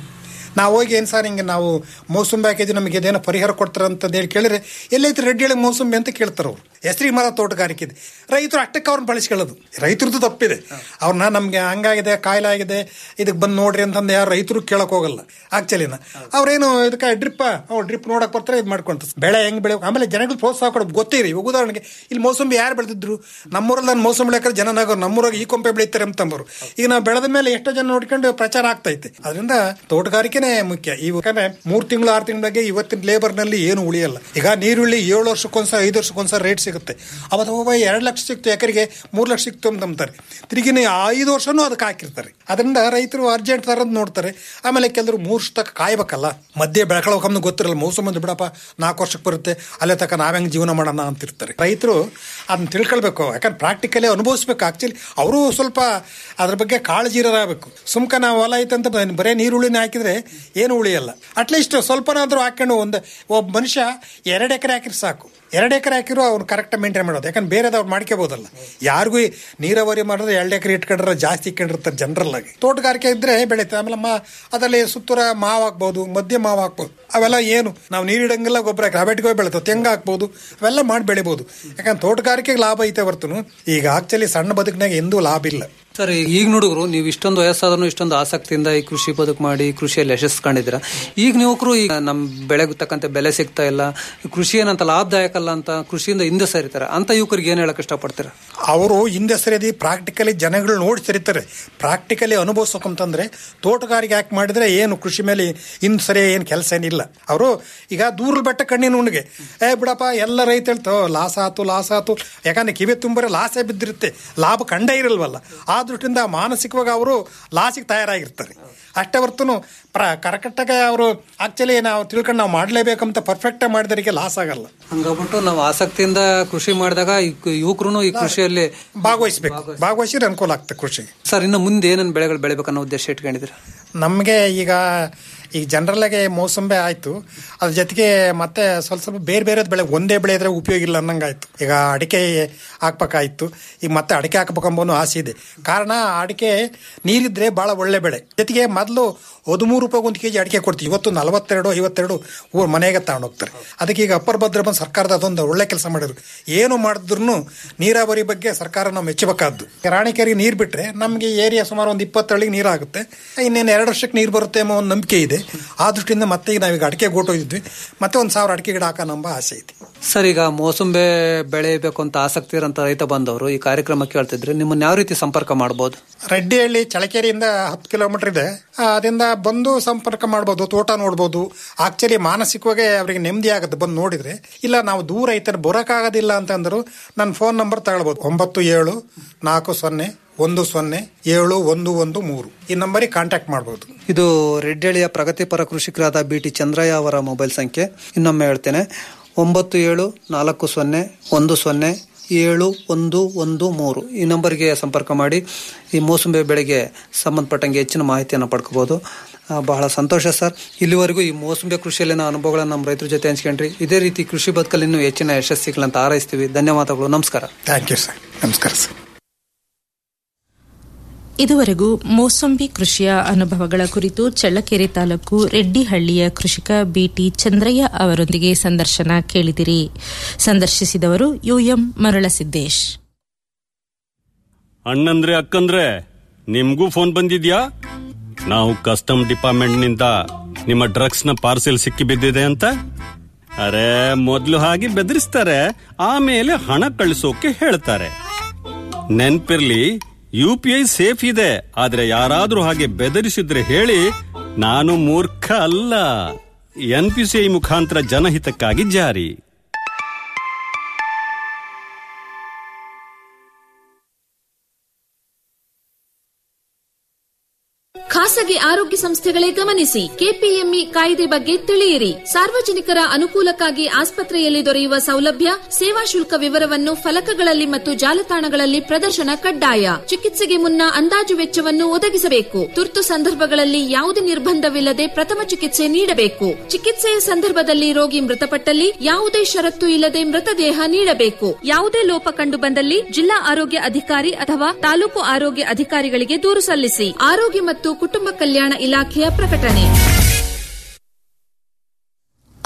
ನಾವು ಹೋಗಿ ಏನು ಸರ್ ಹಿಂಗೆ ನಾವು ಮೌಸಂಬಿ ಹಾಕಿದ್ವಿ ನಮಗೆ ಇದೇನೋ ಪರಿಹಾರ ಕೊಡ್ತಾರೆ ಅಂತ ಹೇಳಿ ಕೇಳಿದ್ರೆ ಎಲ್ಲೈತಿ ರೆಡ್ಡಿ ಹೇಳಿ ಮೌಸಂಬಿ ಅಂತ ಕೇಳ್ತಾರೆ ಅವ್ರು ಹೆಸರಿಗೆ ಮರ ತೋಟಗಾರಿಕೆ ಇದೆ ರೈತರು ಅಷ್ಟಕ್ಕೆ ಅವ್ರನ್ನ ಬಳಸ್ಕೊಳ್ಳೋದು ರೈತರದ್ದು ತಪ್ಪಿದೆ ಅವ್ರನ್ನ ನಮಗೆ ಹಂಗಾಗಿದೆ ಕಾಯಿಲೆ ಆಗಿದೆ ಇದಕ್ಕೆ ಬಂದು ನೋಡ್ರಿ ಅಂತಂದು ಯಾರು ರೈತರು ಕೇಳಕ್ ಹೋಗಲ್ಲ ಆಕ್ಚುಲಿನ ಅವ್ರೇನು ಇದಕ್ಕೆ ಡ್ರಿಪ್ ಅವ್ರು ಡ್ರಿಪ್ ನೋಡಕ್ ಬರ್ತಾರೆ ಇದು ಮಾಡ್ಕೊಂತ ಬೆಳೆ ಹೆಂಗ್ ಬೆಳೆ ಆಮೇಲೆ ಜನಗಳು ಪ್ರೋತ್ಸಾಹ ಕೊಡೋದು ಗೊತ್ತಿರಿ ಇವಾಗ ಉದಾಹರಣೆಗೆ ಇಲ್ಲಿ ಮೌಸಂಬಿ ಯಾರು ಬೆಳೆದಿದ್ರು ನಮ್ಮೂರಲ್ಲಿ ನಾನು ಮೌಸಂಬಿ ಬೆಳೆಯಕ್ರೆ ಜನ ನಗರು ನಮ್ಮೂರಾಗ ಈ ಕೊಂಪೆ ಬೆಳೀತಾರೆ ಅಂತಂಬರು ಈಗ ನಾವು ಬೆಳೆದ ಮೇಲೆ ಎಷ್ಟೋ ಜನ ನೋಡ್ಕೊಂಡು ಪ್ರಚಾರ ಆಗ್ತೈತೆ ಅದರಿಂದ ತೋಟಗಾರಿಕೆನೇ ಮುಖ್ಯ ಇವಾಗ ಮೂರ್ ತಿಂಗಳು ಆರು ತಿಂಗಳಿಗೆ ಇವತ್ತಿನ ಲೇಬರ್ ನಲ್ಲಿ ಏನು ಉಳಿಯಲ್ಲ ಈಗ ನೀರುಳ್ಳಿ ಏಳು ವರ್ಷಕ್ಕೊಂದ್ಸಲ ಐದು ವರ್ಷಕ್ಕೊಂದ್ಸಲ ರೇಟ್ ಸಿಗುತ್ತೆ ಅವತ್ತು ಒಬ್ಬ ಎರಡು ಲಕ್ಷ ಸಿಕ್ತು ಎಕರೆಗೆ ಮೂರು ಲಕ್ಷ ಸಿಕ್ತು ಅಂತಂತಾರೆ ತಿರುಗಿ ಐದು ವರ್ಷನೂ ಅದಕ್ಕೆ ಹಾಕಿರ್ತಾರೆ ಅದರಿಂದ ರೈತರು ಅರ್ಜೆಂಟ್ ತರದ್ ನೋಡ್ತಾರೆ ಆಮೇಲೆ ಕೆಲವರು ಮೂರು ವರ್ಷ ತನಕ ಕಾಯ್ಬೇಕಲ್ಲ ಮಧ್ಯೆ ಬೆಳ್ಕೊಳಕಮ್ದು ಗೊತ್ತಿರಲ್ಲ ಮೌಸಮ್ ಬಂದು ಬಿಡಪ್ಪ ನಾಲ್ಕು ವರ್ಷಕ್ಕೆ ಬರುತ್ತೆ ಅಲ್ಲೇ ತನಕ ನಾವ್ ಹೆಂಗ್ ಜೀವನ ಮಾಡೋಣ ಅಂತಿರ್ತಾರೆ ರೈತರು ಅದನ್ನ ತಿಳ್ಕೊಳ್ಬೇಕು ಯಾಕಂದ್ರೆ ಪ್ರಾಕ್ಟಿಕಲಿ ಅನುಭವಿಸ್ಬೇಕು ಆಕ್ಚುಲಿ ಅವರು ಸ್ವಲ್ಪ ಅದ್ರ ಬಗ್ಗೆ ಕಾಳಜಿರಾಗಬೇಕು ಸುಮ್ಕ ನಾವು ಹೊಲ ಐತಂತ ಬ- ಬರೇ ನೀರುಳ್ಳಿನ ಹಾಕಿದ್ರೆ ಏನು ಉಳಿಯಲ್ಲ ಅಟ್ಲೀಸ್ಟ್ ಸ್ವಲ್ಪನಾದ್ರೂ ಹಾಕೊಂಡು ಒಂದು ಒಬ್ಬ ಮನುಷ್ಯ ಎರಡು ಎಕರೆ ಹಾಕಿದ್ರೆ ಸಾಕು ಎರಡು ಎಕರೆ ಹಾಕಿರೋ ಅವ್ನು ಕರೆಕ್ಟಾಗಿ ಮೇಂಟೈನ್ ಮಾಡೋದು ಯಾಕಂದ್ರೆ ಬೇರೆದವ್ರು ಮಾಡ್ಕೋಬೋದಲ್ಲ ಯಾರಿಗೂ ಈ ನೀರಾವರಿ ಮಾಡಿದ್ರೆ ಎರಡು ಎಕರೆ ಇಟ್ಕೊಂಡ್ರೆ ಜಾಸ್ತಿ ಇಟ್ಕೊಂಡಿರ್ತಾರೆ ಜನರಲ್ ಆಗಿ ತೋಟಗಾರಿಕೆ ಇದ್ರೆ ಬೆಳೀತದೆ ಆಮೇಲೆ ಮಾ ಅದರಲ್ಲಿ ಸುತ್ತೂರ ಮಾವು ಹಾಕ್ಬೋದು ಮಧ್ಯ ಮಾವು ಹಾಕ್ಬೋದು ಅವೆಲ್ಲ ಏನು ನಾವು ನೀರಿಡಂಗೆಲ್ಲ ಗೊಬ್ಬರ ಹಾಕಿ ಅವೆಟ್ಗೆ ಬೆಳೀತವೆ ತೆಂಗ ಹಾಕ್ಬೋದು ಅವೆಲ್ಲ ಮಾಡಿ ಬೆಳಿಬೋದು ಯಾಕಂದ್ರೆ ತೋಟಗಾರಿಕೆಗೆ ಲಾಭ ಐತೆ ಹೊರ್ತನು ಈಗ ಆಕ್ಚುಲಿ ಸಣ್ಣ ಬದುಕಿನಾಗ ಎಂದೂ ಲಾಭ ಇಲ್ಲ ಸರ್ ಈಗ ನೋಡಿದ್ರು ನೀವು ಇಷ್ಟೊಂದು ವಯಸ್ಸಾದ್ರೂ ಇಷ್ಟೊಂದು ಆಸಕ್ತಿಯಿಂದ ಈ ಕೃಷಿ ಬದುಕು ಮಾಡಿ ಕೃಷಿಯಲ್ಲಿ ಯಶಸ್ಸು ಕಂಡಿದ್ದೀರ ಈಗ ಯುವಕರು ಈಗ ನಮ್ಮ ಬೆಳೆಗೆ ತಕ್ಕಂತೆ ಬೆಲೆ ಸಿಗ್ತಾ ಇಲ್ಲ ಈ ಕೃಷಿ ಏನಂತ ಲಾಭದಾಯಕ ಅಲ್ಲ ಅಂತ ಕೃಷಿಯಿಂದ ಹಿಂದೆ ಸರಿತಾರೆ ಅಂತ ಯುವಕರಿಗೆ ಏನ್ ಹೇಳಕ್ ಇಷ್ಟಪಡ್ತೀರಾ ಅವರು ಹಿಂದೆ ಸರಿದಿ ಪ್ರಾಕ್ಟಿಕಲಿ ಜನಗಳು ನೋಡಿ ಸರಿತಾರೆ ಪ್ರಾಕ್ಟಿಕಲಿ ಅನುಭವಿಸೋಕಂತಂದ್ರೆ ತೋಟಗಾರಿಕೆ ಯಾಕೆ ಮಾಡಿದ್ರೆ ಏನು ಕೃಷಿ ಮೇಲೆ ಇನ್ನು ಸರಿ ಏನು ಕೆಲಸ ಏನಿಲ್ಲ ಅವರು ಈಗ ದೂರ ಬೆಟ್ಟ ಕಣ್ಣಿನ ಉಣ್ಣಿಗೆ ಏ ಬಿಡಪ್ಪ ಎಲ್ಲ ರೈತ ಹೇಳ್ತಾವ ಲಾಸ್ ಆತು ಲಾಸ್ ಆತು ಯಾಕಂದ್ರೆ ಕಿವಿ ತುಂಬರೆ ಲಾಸೇ ಬಿದ್ದಿರುತ್ತೆ ಲಾಭ ಕಂಡೇ ಇರಲ್ವಲ್ಲ ಆ ದೃಷ್ಟಿಯಿಂದ ಮಾನಸಿಕವಾಗಿ ಅವರು ಲಾಸಿಗೆ ತಯಾರಾಗಿರ್ತಾರೆ ಅಷ್ಟೇ ಹೊರ್ತನು ಪ್ರ ಕರೆಕ್ಟಾಗಿ ಅವರು ಆಕ್ಚುಲಿ ನಾವು ತಿಳ್ಕೊಂಡು ನಾವು ಮಾಡಲೇಬೇಕಂತ ಪರ್ಫೆಕ್ಟಾಗಿ ಮಾಡಿದವರಿಗೆ ಲಾಸ್ ಆಗಲ್ಲ ಹಂಗಾಗ್ಬಿಟ್ಟು ನಾವು ಆಸಕ್ತಿಯಿಂದ ಕೃಷಿ ಮಾಡಿದಾಗ ಯುವಕರು ಈ ಕೃಷಿಯಲ್ಲಿ ಭಾಗವಹಿಸ್ಬೇಕು ಭಾಗವಹಿಸಿದ್ರೆ ಅನುಕೂಲ ಆಗ್ತದೆ ಕೃಷಿಗೆ ಸರ್ ಇನ್ನು ಮುಂದೆ ಏನೇನು ಬೆಳೆಗಳು ಬೆಳಿಬೇಕನ್ನೋ ಉದ್ದೇಶ ಇಟ್ಕೊಂಡಿದ್ದೀರಾ ನಮಗೆ ಈಗ ಈಗ ಜನರಲ್ಲಾಗೆ ಮೋಸಂಬೆ ಆಯಿತು ಅದ್ರ ಜೊತೆಗೆ ಮತ್ತೆ ಸ್ವಲ್ಪ ಸ್ವಲ್ಪ ಬೇರೆ ಬೇರೆ ಬೆಳೆ ಒಂದೇ ಬೆಳೆ ಇದ್ರೆ ಉಪಯೋಗ ಇಲ್ಲ ಅನ್ನಂಗೆ ಆಯ್ತು ಈಗ ಅಡಿಕೆ ಹಾಕ್ಬೇಕಾಯ್ತು ಈಗ ಮತ್ತೆ ಅಡಿಕೆ ಹಾಕ್ಬೇಕಂಬೋನು ಆಸೆ ಇದೆ ಕಾರಣ ಅಡಿಕೆ ನೀರಿದ್ರೆ ಭಾಳ ಒಳ್ಳೆ ಬೆಳೆ ಜೊತೆಗೆ ಮೊದಲು ಹದಿಮೂರು ರೂಪಾಯಿ ಒಂದು ಕೆಜಿ ಅಡಿಕೆ ಕೊಡ್ತೀವಿ ಇವತ್ತು ನಲವತ್ತೆರಡು ಐವತ್ತೆರಡು ಊರ್ ಮನೆಗೆ ತಗೊಂಡು ಹೋಗ್ತಾರೆ ಅದಕ್ಕೆ ಈಗ ಅಪ್ಪರ್ ಭದ್ರ ಬಂದು ಸರ್ಕಾರದ ಅದೊಂದು ಒಳ್ಳೆ ಕೆಲಸ ಮಾಡಿದ್ರು ಏನು ಮಾಡಿದ್ರು ನೀರಾವರಿ ಬಗ್ಗೆ ಸರ್ಕಾರ ನಾವು ಮೆಚ್ಚಬೇಕಾದ್ದು ರಾಣಿಕೆರೆ ನೀರು ಬಿಟ್ರೆ ನಮಗೆ ಏರಿಯಾ ಸುಮಾರು ಒಂದು ಇಪ್ಪತ್ತಳ್ಳಿಗೆ ನೀರು ಆಗುತ್ತೆ ಇನ್ನೇನು ಎರಡು ವರ್ಷಕ್ಕೆ ನೀರು ಬರುತ್ತೆ ಅನ್ನೋ ಒಂದು ನಂಬಿಕೆ ಇದೆ ಆ ದೃಷ್ಟಿಯಿಂದ ಮತ್ತೆ ಈಗ ನಾವೀಗ ಅಡಿಕೆ ಗೋಟೋಗಿದ್ವಿ ಮತ್ತೆ ಒಂದು ಸಾವಿರ ಅಡಿಕೆ ಗಿಡ ಹಾಕೋಣ ಎಂಬ ಆಸೆ ಐತಿ ಸರ್ ಈಗ ಮೋಸಂಬೆ ಬೆಳೆಯಬೇಕು ಅಂತ ಆಸಕ್ತಿ ಇರೋಂಥ ರೈತ ಬಂದವರು ಈ ಕಾರ್ಯಕ್ರಮ ಕೇಳ್ತಿದ್ರೆ ನಿಮ್ಮನ್ನ ಯಾವ ರೀತಿ ಸಂಪರ್ಕ ಮಾಡ್ಬೋದು ರೆಡ್ಡಿಹಳ್ಳಿ ಚಳಕೆರೆಯಿಂದ ಹತ್ತು ಕಿಲೋಮೀಟರ್ ಇದೆ ಆ, ಅದರಿಂದ ಬಂದು ಸಂಪರ್ಕ ಮಾಡ್ಬೋದು ತೋಟ ನೋಡ್ಬೋದು ಆಕ್ಚುಲಿ ಮಾನಸಿಕವಾಗಿ ಅವರಿಗೆ ನೆಮ್ಮದಿ ಆಗುತ್ತೆ ಬಂದು ನೋಡಿದ್ರೆ ಇಲ್ಲ ನಾವು ದೂರ ಐತಾರೆ ಬರೋಕ್ಕಾಗೋದಿಲ್ಲ ಅಂತಂದ್ರು ನನ್ನ ಫೋನ್ ನಂಬರ್ ತಗೊಳ್ಬೋದು ಒಂಬತ್ತು ಏಳು ನಾಲ್ಕು ಸೊನ್ನೆ ಒಂದು ಸೊನ್ನೆ ಏಳು ಒಂದು ಒಂದು ಮೂರು ಈ ನಂಬರಿಗೆ ಕಾಂಟ್ಯಾಕ್ಟ್ ಮಾಡ್ಬೋದು ಇದು ರೆಡ್ಡಿಹಳ್ಳಿಯ ಪ್ರಗತಿಪರ ಕೃಷಿಕರಾದ ಬಿ ಟಿ ಚಂದ್ರಯ್ಯ ಅವರ ಮೊಬೈಲ್ ಸಂಖ್ಯೆ ಇನ್ನೊಮ್ಮೆ ಹೇಳ್ತೇನೆ ಒಂಬತ್ತು ಏಳು ನಾಲ್ಕು ಸೊನ್ನೆ ಒಂದು ಸೊನ್ನೆ ಏಳು ಒಂದು ಒಂದು ಮೂರು ಈ ನಂಬರ್ಗೆ ಸಂಪರ್ಕ ಮಾಡಿ ಈ ಮೋಸಂಬಿ ಬೆಳೆಗೆ ಸಂಬಂಧಪಟ್ಟಂಗೆ ಹೆಚ್ಚಿನ ಮಾಹಿತಿಯನ್ನು ಪಡ್ಕೋಬಹುದು ಆ, ಬಹಳ ಸಂತೋಷ ಸರ್ ಇಲ್ಲಿವರೆಗೂ ಈ ಮೋಸಂಬಿ ಕೃಷಿಯಲ್ಲಿನ ಅನುಭವಗಳನ್ನು ನಮ್ಮ ರೈತರ ಜೊತೆ ಹಂಚ್ಕೊಂಡ್ರಿ ಇದೇ ರೀತಿ ಕೃಷಿ ಬದುಕಲ್ಲಿ ಇನ್ನೂ ಹೆಚ್ಚಿನ ಯಶಸ್ಸಿಗಳಂತ ಹಾರೈಸ್ತೀವಿ ಧನ್ಯವಾದಗಳು ನಮಸ್ಕಾರ ಥ್ಯಾಂಕ್ ಯು ಸರ್ ನಮಸ್ಕಾರ ಸರ್ ಇದುವರೆಗೂ ಮೋಸಂಬಿ ಕೃಷಿಯ ಅನುಭವಗಳ ಕುರಿತು ಚಳ್ಳಕೆರೆ ತಾಲೂಕು ರೆಡ್ಡಿಹಳ್ಳಿಯ ಕೃಷಿಕ ಬಿಟಿ ಚಂದ್ರಯ್ಯ ಅವರೊಂದಿಗೆ ಸಂದರ್ಶನ ಕೇಳಿದಿರಿ ಸಂದರ್ಶಿಸಿದವರು ಯುಎಂ ಮರಳಸಿದ್ದೇಶ್ ಅಣ್ಣಂದ್ರೆ ಅಕ್ಕಂದ್ರೆ ನಿಮ್ಗೂ ಫೋನ್ ಬಂದಿದ್ಯಾ ನಾವು ಕಸ್ಟಮ್ ಡಿಪಾರ್ಟ್ಮೆಂಟ್ ನಿಂದ ನಿಮ್ಮ ಡ್ರಗ್ಸ್ ನ ಪಾರ್ಸೆಲ್ ಸಿಕ್ಕಿ ಬಿದ್ದಿದೆ ಅಂತ ಅರೆ ಮೊದ್ಲು ಹಾಗೆ ಬೆದರಿಸ್ತಾರೆ ಆಮೇಲೆ ಹಣ ಕಳಿಸೋಕೆ ಹೇಳ್ತಾರೆ ನೆನ್ಪಿರ್ಲಿ ಯು ಪಿ ಐ ಸೇಫ್ ಇದೆ ಆದ್ರೆ ಯಾರಾದ್ರೂ ಹಾಗೆ ಬೆದರಿಸಿದ್ರೆ ಹೇಳಿ ನಾನು ಮೂರ್ಖ ಅಲ್ಲ ಎನ್ ಪಿ ಸಿ ಐ ಮುಖಾಂತರ ಜನಹಿತಕ್ಕಾಗಿ ಜಾರಿ ಖಾಸಗಿ ಆರೋಗ್ಯ ಸಂಸ್ಥೆಗಳೇ ಗಮನಿಸಿ ಕೆಪಿಎಂಇ ಕಾಯ್ದೆ ಬಗ್ಗೆ ತಿಳಿಯಿರಿ ಸಾರ್ವಜನಿಕರ ಅನುಕೂಲಕ್ಕಾಗಿ ಆಸ್ಪತ್ರೆಯಲ್ಲಿ ದೊರೆಯುವ ಸೌಲಭ್ಯ ಸೇವಾ ಶುಲ್ಕ ವಿವರವನ್ನು ಫಲಕಗಳಲ್ಲಿ ಮತ್ತು ಜಾಲತಾಣಗಳಲ್ಲಿ ಪ್ರದರ್ಶನ ಕಡ್ಡಾಯ ಚಿಕಿತ್ಸೆಗೆ ಮುನ್ನ ಅಂದಾಜು ವೆಚ್ಚವನ್ನು ಒದಗಿಸಬೇಕು ತುರ್ತು ಸಂದರ್ಭಗಳಲ್ಲಿ ಯಾವುದೇ ನಿರ್ಬಂಧವಿಲ್ಲದೆ ಪ್ರಥಮ ಚಿಕಿತ್ಸೆ ನೀಡಬೇಕು ಚಿಕಿತ್ಸೆಯ ಸಂದರ್ಭದಲ್ಲಿ ರೋಗಿ ಮೃತಪಟ್ಟಲ್ಲಿ ಯಾವುದೇ ಷರತ್ತು ಇಲ್ಲದೆ ಮೃತದೇಹ ನೀಡಬೇಕು ಯಾವುದೇ ಲೋಪ ಕಂಡು ಬಂದಲ್ಲಿ ಜಿಲ್ಲಾ ಆರೋಗ್ಯ ಅಧಿಕಾರಿ ಅಥವಾ ತಾಲೂಕು ಆರೋಗ್ಯ ಅಧಿಕಾರಿಗಳಿಗೆ ದೂರು ಸಲ್ಲಿಸಿ ಆರೋಗ್ಯ ಮತ್ತು ಕುಟುಂಬ ಕಲ್ಯಾಣ ಇಲಾಖೆಯ ಪ್ರಕಟಣೆ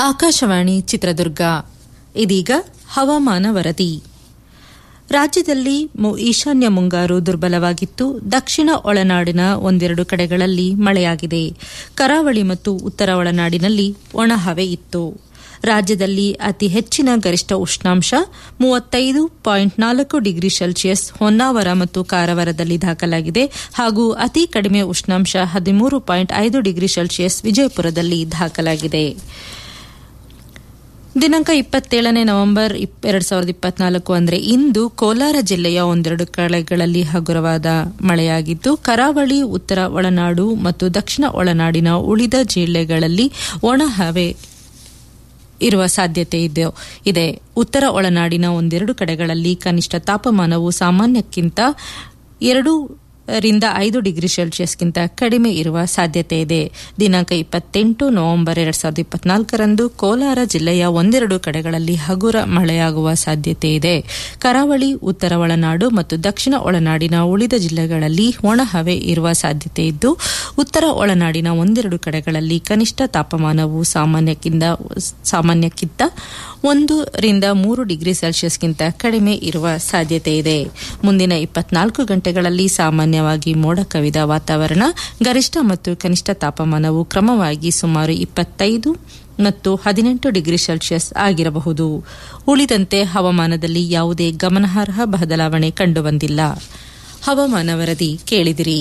ಆಕಾಶವಾಣಿ ಚಿತ್ರದುರ್ಗ ಇದೀಗ ಹವಾಮಾನ ವರದಿ ರಾಜ್ಯದಲ್ಲಿ ಮು- ಈಶಾನ್ಯ ಮುಂಗಾರು ದುರ್ಬಲವಾಗಿತ್ತು ದಕ್ಷಿಣ ಒಳನಾಡಿನ ಒಂದೆರಡು ಕಡೆಗಳಲ್ಲಿ ಮಳೆಯಾಗಿದೆ ಕರಾವಳಿ ಮತ್ತು ಉತ್ತರ ಒಳನಾಡಿನಲ್ಲಿ ಒಣಹವೆ ಇತ್ತು ರಾಜ್ಯದಲ್ಲಿ ಅತಿ ಹೆಚ್ಚಿನ ಗರಿಷ್ಠ ಉಷ್ಣಾಂಶ ಮೂವತ್ತೈದು ಪಾಯಿಂಟ್ ನಾಲ್ಕು ಡಿಗ್ರಿ ಸೆಲ್ಸಿಯಸ್ ಹೊನ್ನಾವರ ಮತ್ತು ಕಾರವಾರದಲ್ಲಿ ದಾಖಲಾಗಿದೆ ಹಾಗೂ ಅತಿ ಕಡಿಮೆ ಉಷ್ಣಾಂಶ ಹದಿಮೂರು ಪಾಯಿಂಟ್ ಐದು ಡಿಗ್ರಿ ಸೆಲ್ಸಿಯಸ್ ವಿಜಯಪುರದಲ್ಲಿ ದಾಖಲಾಗಿದೆ ದಿನಾಂಕ ಇಪ್ಪತ್ತೇಳನೇ ನವೆಂಬರ್ ಎರಡ್ ಸಾವಿರದ ಇಪ್ಪತ್ನಾಲ್ಕು ಅಂದರೆ ಇಂದು ಕೋಲಾರ ಜಿಲ್ಲೆಯ ಒಂದೆರಡು ಕಡೆಗಳಲ್ಲಿ ಹಗುರವಾದ ಮಳೆಯಾಗಿದ್ದು ಕರಾವಳಿ ಉತ್ತರ ಒಳನಾಡು ಮತ್ತು ದಕ್ಷಿಣ ಒಳನಾಡಿನ ಉಳಿದ ಜಿಲ್ಲೆಗಳಲ್ಲಿ ಒಣಹವೆ ಇರುವ ಸಾಧ್ಯತೆ ಇದೆ ಇದೆ ಉತ್ತರ ಒಳನಾಡಿನ ಒಂದೆರಡು ಕಡೆಗಳಲ್ಲಿ ಕನಿಷ್ಠ ತಾಪಮಾನವು ಸಾಮಾನ್ಯಕ್ಕಿಂತ ಎರಡು ರಿಂದ ಐದು ಡಿಗ್ರಿ ಸೆಲ್ಸಿಯಸ್ಗಿಂತ ಕಡಿಮೆ ಇರುವ ಸಾಧ್ಯತೆ ಇದೆ ದಿನಾಂಕ ಇಪ್ಪತ್ತೆಂಟು ನವೆಂಬರ್ ಎರಡ್ ಸಾವಿರದ ಇಪ್ಪತ್ನಾಲ್ಕರಂದು ಕೋಲಾರ ಜಿಲ್ಲೆಯ ಒಂದೆರಡು ಕಡೆಗಳಲ್ಲಿ ಹಗುರ ಮಳೆಯಾಗುವ ಸಾಧ್ಯತೆ ಇದೆ ಕರಾವಳಿ ಉತ್ತರ ಒಳನಾಡು ಮತ್ತು ದಕ್ಷಿಣ ಒಳನಾಡಿನ ಉಳಿದ ಜಿಲ್ಲೆಗಳಲ್ಲಿ ಒಣಹವೆ ಇರುವ ಸಾಧ್ಯತೆ ಇದ್ದು ಉತ್ತರ ಒಳನಾಡಿನ ಒಂದೆರಡು ಕಡೆಗಳಲ್ಲಿ ಕನಿಷ್ಠ ತಾಪಮಾನವು ಸಾಮಾನ್ಯಕ್ಕಿಂತ ಸಾಮಾನ್ಯಕ್ಕಿಂತ ಒಂದು ರಿಂದ ಮೂರು ಡಿಗ್ರಿ ಸೆಲ್ಸಿಯಸ್ಗಿಂತ ಕಡಿಮೆ ಇರುವ ಸಾಧ್ಯತೆ ಇದೆ ಮುಂದಿನ ಇಪ್ಪತ್ನಾಲ್ಕು ಗಂಟೆಗಳಲ್ಲಿ ಸಾಮಾನ್ಯವಾಗಿ ಮೋಡ ಕವಿದ ವಾತಾವರಣ ಗರಿಷ್ಠ ಮತ್ತು ಕನಿಷ್ಠ ತಾಪಮಾನವು ಕ್ರಮವಾಗಿ ಸುಮಾರು ಇಪ್ಪತ್ತೈದು ಮತ್ತು ಹದಿನೆಂಟು ಡಿಗ್ರಿ ಸೆಲ್ಸಿಯಸ್ ಆಗಿರಬಹುದು ಉಳಿದಂತೆ ಹವಾಮಾನದಲ್ಲಿ ಯಾವುದೇ ಗಮನಾರ್ಹ ಬದಲಾವಣೆ ಕಂಡುಬಂದಿಲ್ಲ ಹವಾಮಾನ ವರದಿ ಕೇಳಿದಿರಿ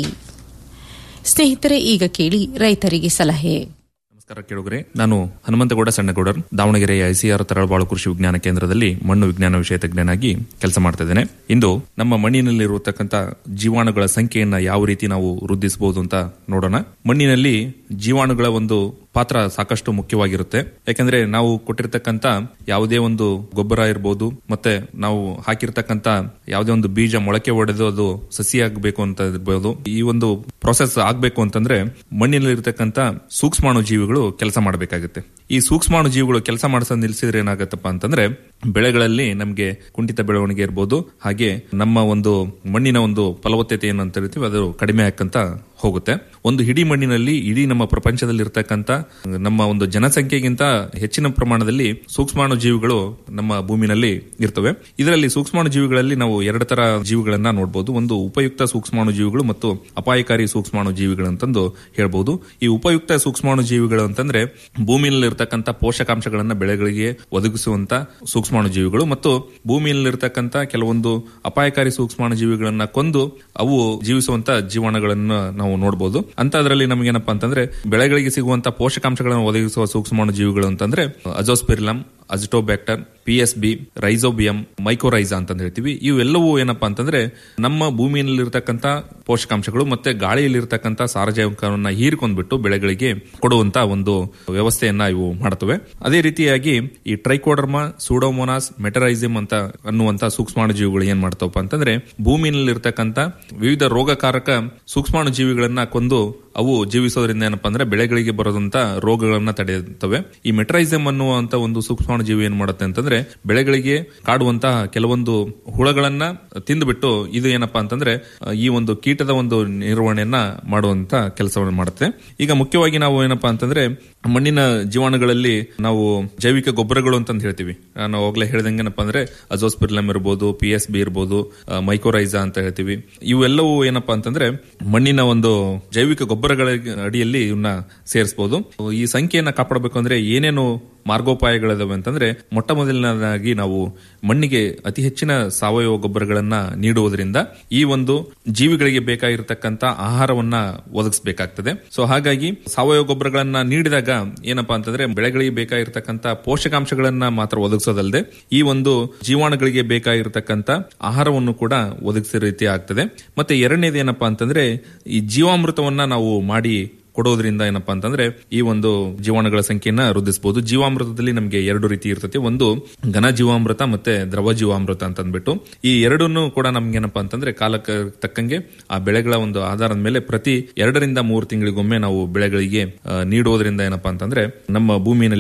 ಸ್ನೇಹಿತರೆ ಈಗ ಕೇಳಿ ರೈತರಿಗೆ ಸಲಹೆ ನಮಸ್ಕಾರ ಕೇಳುಗರೆ ನಾನು ಹನುಮಂತಗೌಡ ಸಣ್ಣಗೌಡರ್ ದಾವಣಗೆರೆಯ ಐಸಿಆರ್ ತರಳಬಾಳು ಕೃಷಿ ವಿಜ್ಞಾನ ಕೇಂದ್ರದಲ್ಲಿ ಮಣ್ಣು ವಿಜ್ಞಾನ ವಿಷಯ ತಜ್ಞನಾಗಿ ಕೆಲಸ ಮಾಡ್ತಾ ಇದ್ದೇನೆ ಇಂದು ನಮ್ಮ ಮಣ್ಣಿನಲ್ಲಿರುವತಕ್ಕಂಥ ಜೀವಾಣುಗಳ ಸಂಖ್ಯೆಯನ್ನ ಯಾವ ರೀತಿ ನಾವು ವೃದ್ಧಿಸಬಹುದು ಅಂತ ನೋಡೋಣ ಮಣ್ಣಿನಲ್ಲಿ ಜೀವಾಣುಗಳ ಒಂದು ಪಾತ್ರ ಸಾಕಷ್ಟು ಮುಖ್ಯವಾಗಿರುತ್ತೆ ಯಾಕಂದ್ರೆ ನಾವು ಕೊಟ್ಟಿರ್ತಕ್ಕಂಥ ಯಾವುದೇ ಒಂದು ಗೊಬ್ಬರ ಇರಬಹುದು ಮತ್ತೆ ನಾವು ಹಾಕಿರ್ತಕ್ಕಂಥ ಯಾವುದೇ ಒಂದು ಬೀಜ ಮೊಳಕೆ ಒಡೆದು ಅದು ಸಸಿ ಆಗಬೇಕು ಅಂತ ಇರ್ಬೋದು ಈ ಒಂದು ಪ್ರೊಸೆಸ್ ಆಗ್ಬೇಕು ಅಂತಂದ್ರೆ ಮಣ್ಣಿನಲ್ಲಿ ಇರತಕ್ಕಂಥ ಸೂಕ್ಷ್ಮಾಣು ಜೀವಿಗಳು ಕೆಲಸ ಮಾಡಬೇಕಾಗುತ್ತೆ ಈ ಸೂಕ್ಷ್ಮಾಣು ಜೀವಿಗಳು ಕೆಲಸ ಮಾಡಿಸ ನಿಲ್ಸಿದ್ರೆ ಏನಾಗತ್ತಪ್ಪ ಅಂತಂದ್ರೆ ಬೆಳೆಗಳಲ್ಲಿ ನಮಗೆ ಕುಂಠಿತ ಬೆಳವಣಿಗೆ ಇರ್ಬೋದು ಹಾಗೆ ನಮ್ಮ ಒಂದು ಮಣ್ಣಿನ ಒಂದು ಫಲವತ್ತತೆ ಏನು ಅಂತ ಹೇಳ್ತೀವಿ ಅದು ಕಡಿಮೆ ಆಕ್ಕಂತ ಹೋಗುತ್ತೆ ಒಂದು ಇಡೀ ಮಣ್ಣಿನಲ್ಲಿ ಇಡೀ ನಮ್ಮ ಪ್ರಪಂಚದಲ್ಲಿ ಇರತಕ್ಕಂತ ನಮ್ಮ ಒಂದು ಜನಸಂಖ್ಯೆಗಿಂತ ಹೆಚ್ಚಿನ ಪ್ರಮಾಣದಲ್ಲಿ ಸೂಕ್ಷ್ಮಾಣು ಜೀವಿಗಳು ನಮ್ಮ ಭೂಮಿನಲ್ಲಿ ಇರ್ತವೆ ಇದರಲ್ಲಿ ಸೂಕ್ಷ್ಮಾಣು ಜೀವಿಗಳಲ್ಲಿ ನಾವು ಎರಡು ತರ ಜೀವಿಗಳನ್ನ ನೋಡಬಹುದು ಒಂದು ಉಪಯುಕ್ತ ಸೂಕ್ಷ್ಮಾಣು ಜೀವಿಗಳು ಮತ್ತು ಅಪಾಯಕಾರಿ ಸೂಕ್ಷ್ಮಾಣು ಜೀವಿಗಳು ಅಂತಂದು ಹೇಳ್ಬಹುದು ಈ ಉಪಯುಕ್ತ ಸೂಕ್ಷ್ಮಾಣು ಜೀವಿಗಳು ಅಂತಂದ್ರೆ ಭೂಮಿಯಲ್ಲಿ ಇರತಕ್ಕಂತ ಪೋಷಕಾಂಶಗಳನ್ನ ಬೆಳೆಗಳಿಗೆ ಒದಗಿಸುವಂತ ಸೂಕ್ಷ್ಮಾಣು ಜೀವಿಗಳು ಮತ್ತು ಭೂಮಿಯಲ್ಲಿರ್ತಕ್ಕಂಥ ಕೆಲವೊಂದು ಅಪಾಯಕಾರಿ ಸೂಕ್ಷ್ಮಾಣು ಜೀವಿಗಳನ್ನ ಕೊಂದು ಅವು ಜೀವಿಸುವಂತ ಜೀವಾಣುಗಳನ್ನ ನಾವು ನೋಡಬಹುದು ಅಂತದ್ರಲ್ಲಿ ನಮಗೇನಪ್ಪಾ ಅಂತಂದ್ರೆ ಬೆಳೆಗಳಿಗೆ ಸಿಗುವಂತ ಪೋಷಕಾಂಶಗಳನ್ನು ಒದಗಿಸುವ ಸೂಕ್ಷ್ಮಾಣು ಜೀವಿಗಳು ಅಂತಂದ್ರೆ azospirillum azotobacter P S B rhizobium mycorrhiza ಅಂತ ಹೇಳ್ತೀವಿ ಇವೆಲ್ಲವೂ ಏನಪ್ಪಾ ಅಂತಂದ್ರೆ ನಮ್ಮ ಭೂಮಿಯಲ್ಲಿರ್ತಕ್ಕಂಥ ಪೋಷಕಾಂಶಗಳು ಮತ್ತೆ ಗಾಳಿಯಲ್ಲಿರ್ತಕ್ಕಂಥ ಸಾರಜನಕವನ್ನ ಹೀರ್ಕೊಂಡ್ಬಿಟ್ಟು ಬೆಳೆಗಳಿಗೆ ಕೊಡುವಂತ ಒಂದು ವ್ಯವಸ್ಥೆಯನ್ನ ಇವು ಮಾಡ್ತವೆ ಅದೇ ರೀತಿಯಾಗಿ ಈ ಟ್ರೈಕೋಡರ್ಮಾ ಸೂಡೋಮೋನಾಸ್ ಮೆಟರೈಸಿಮ್ ಅಂತ ಅನ್ನುವಂತ ಸೂಕ್ಷ್ಮಾಣು ಜೀವಿಗಳು ಏನ್ ಮಾಡ್ತಾವಪ್ಪ ಅಂತಂದ್ರೆ ಭೂಮಿಯಲ್ಲಿರ್ತಕ್ಕಂಥ ವಿವಿಧ ರೋಗಕಾರಕ ಸೂಕ್ಷ್ಮಾಣು ಜೀವಿಗಳನ್ನ ಕೊಂದು ಅವು ಜೀವಿಸೋದ್ರಿಂದ ಏನಪ್ಪಾ ಅಂದ್ರೆ ಬೆಳೆಗಳಿಗೆ ಬರೋದಂತ ರೋಗಗಳನ್ನ ತಡೆಯುತ್ತವೆ ಈ ಮೆಟ್ರೈಸಮ್ ಅನ್ನುವಂತ ಒಂದು ಸೂಕ್ಷ್ಮಾಣು ಜೀವಿ ಏನ್ ಮಾಡುತ್ತೆ ಅಂತಂದ್ರೆ ಬೆಳೆಗಳಿಗೆ ಕಾಡುವಂತಹ ಕೆಲವೊಂದು ಹುಳಗಳನ್ನ ತಿಂದುಬಿಟ್ಟು ಇದು ಏನಪ್ಪಾ ಅಂತಂದ್ರೆ ಅಹ್, ಈ ಒಂದು ಕೀಟದ ಒಂದು ನಿರ್ವಹಣೆಯನ್ನ ಮಾಡುವಂತ ಕೆಲಸವನ್ನು ಮಾಡುತ್ತೆ ಈಗ ಮುಖ್ಯವಾಗಿ ನಾವು ಏನಪ್ಪಾ ಅಂತಂದ್ರೆ ಮಣ್ಣಿನ ಜೀವಾಣುಗಳಲ್ಲಿ ನಾವು ಜೈವಿಕ ಗೊಬ್ಬರಗಳು ಅಂತ ಹೇಳ್ತೀವಿ ನಾನು ಅವಾಗಲೇ ಹೇಳ್ದಂಗೆ ಏನಪ್ಪಾ ಅಂದ್ರೆ ಅಜೋಸ್ಪಿರ್ಲಮ್ ಇರ್ಬೋದು ಪಿ ಎಸ್ ಬಿ ಇರ್ಬೋದು ಮೈಕೋರೈಸಾ ಅಂತ ಹೇಳ್ತೀವಿ ಇವೆಲ್ಲವೂ ಏನಪ್ಪಾ ಅಂತಂದ್ರೆ ಮಣ್ಣಿನ ಒಂದು ಜೈವಿಕ ಗೊಬ್ಬರಗಳ ಅಡಿಯಲ್ಲಿ ಇವನ್ನ ಸೇರಿಸಬಹುದು ಈ ಸಂಖ್ಯೆಯನ್ನ ಕಾಪಾಡಬೇಕು ಅಂದ್ರೆ ಏನೇನು ಮಾರ್ಗೋಪಾಯಗಳಿದಾವೆ ಅಂತಂದ್ರೆ ಮೊಟ್ಟ ಮೊದಲನೇದಾಗಿ ನಾವು ಮಣ್ಣಿಗೆ ಅತಿ ಹೆಚ್ಚಿನ ಸಾವಯವ ಗೊಬ್ಬರಗಳನ್ನ ನೀಡುವುದರಿಂದ ಈ ಒಂದು ಜೀವಿಗಳಿಗೆ ಬೇಕಾಗಿರತಕ್ಕಂತ ಆಹಾರವನ್ನ ಒದಗಿಸಬೇಕಾಗ್ತದೆ ಸೊ ಹಾಗಾಗಿ ಸಾವಯವ ಗೊಬ್ಬರಗಳನ್ನ ನೀಡಿದಾಗ ಏನಪ್ಪಾ ಅಂತಂದ್ರೆ ಬೆಳೆಗಳಿಗೆ ಬೇಕಾಗಿರ್ತಕ್ಕಂತ ಪೋಷಕಾಂಶಗಳನ್ನ ಮಾತ್ರ ಒದಗಿಸೋದಲ್ಲದೆ ಈ ಒಂದು ಜೀವಾಣುಗಳಿಗೆ ಬೇಕಾಗಿರ್ತಕ್ಕಂತ ಆಹಾರವನ್ನು ಕೂಡ ಒದಗಿಸೋ ರೀತಿ ಆಗ್ತದೆ ಮತ್ತೆ ಎರಡನೇದು ಏನಪ್ಪಾ ಅಂತಂದ್ರೆ ಈ ಜೀವಾಮೃತವನ್ನ ನಾವು ಮಾಡಿ ಕೊಡೋದ್ರಿಂದ ಏನಪ್ಪಾ ಅಂತಂದ್ರೆ ಈ ಒಂದು ಜೀವಾಣುಗಳ ಸಂಖ್ಯೆಯನ್ನ ವೃದ್ಧಿಸಬಹುದು ಜೀವಾಮೃತದಲ್ಲಿ ನಮಗೆ ಎರಡು ರೀತಿ ಇರ್ತದೆ ಒಂದು ಘನ ಜೀವಾಮೃತ ಮತ್ತೆ ದ್ರವ ಜೀವಾಮೃತ ಅಂತ ಅಂದ್ಬಿಟ್ಟು ಈ ಎರಡನ್ನು ಕೂಡ ನಮ್ಗೆ ಏನಪ್ಪಾ ಅಂತಂದ್ರೆ ಕಾಲಕ್ಕೆ ತಕ್ಕಂಗೆ ಆ ಬೆಳೆಗಳ ಒಂದು ಆಧಾರದ ಮೇಲೆ ಪ್ರತಿ ಎರಡರಿಂದ ಮೂರು ತಿಂಗಳಿಗೊಮ್ಮೆ ನಾವು ಬೆಳೆಗಳಿಗೆ ಆ, ನೀಡುವುದರಿಂದ ಏನಪ್ಪಾ ಅಂತಂದ್ರೆ ನಮ್ಮ ಭೂಮಿನಲ್ಲಿ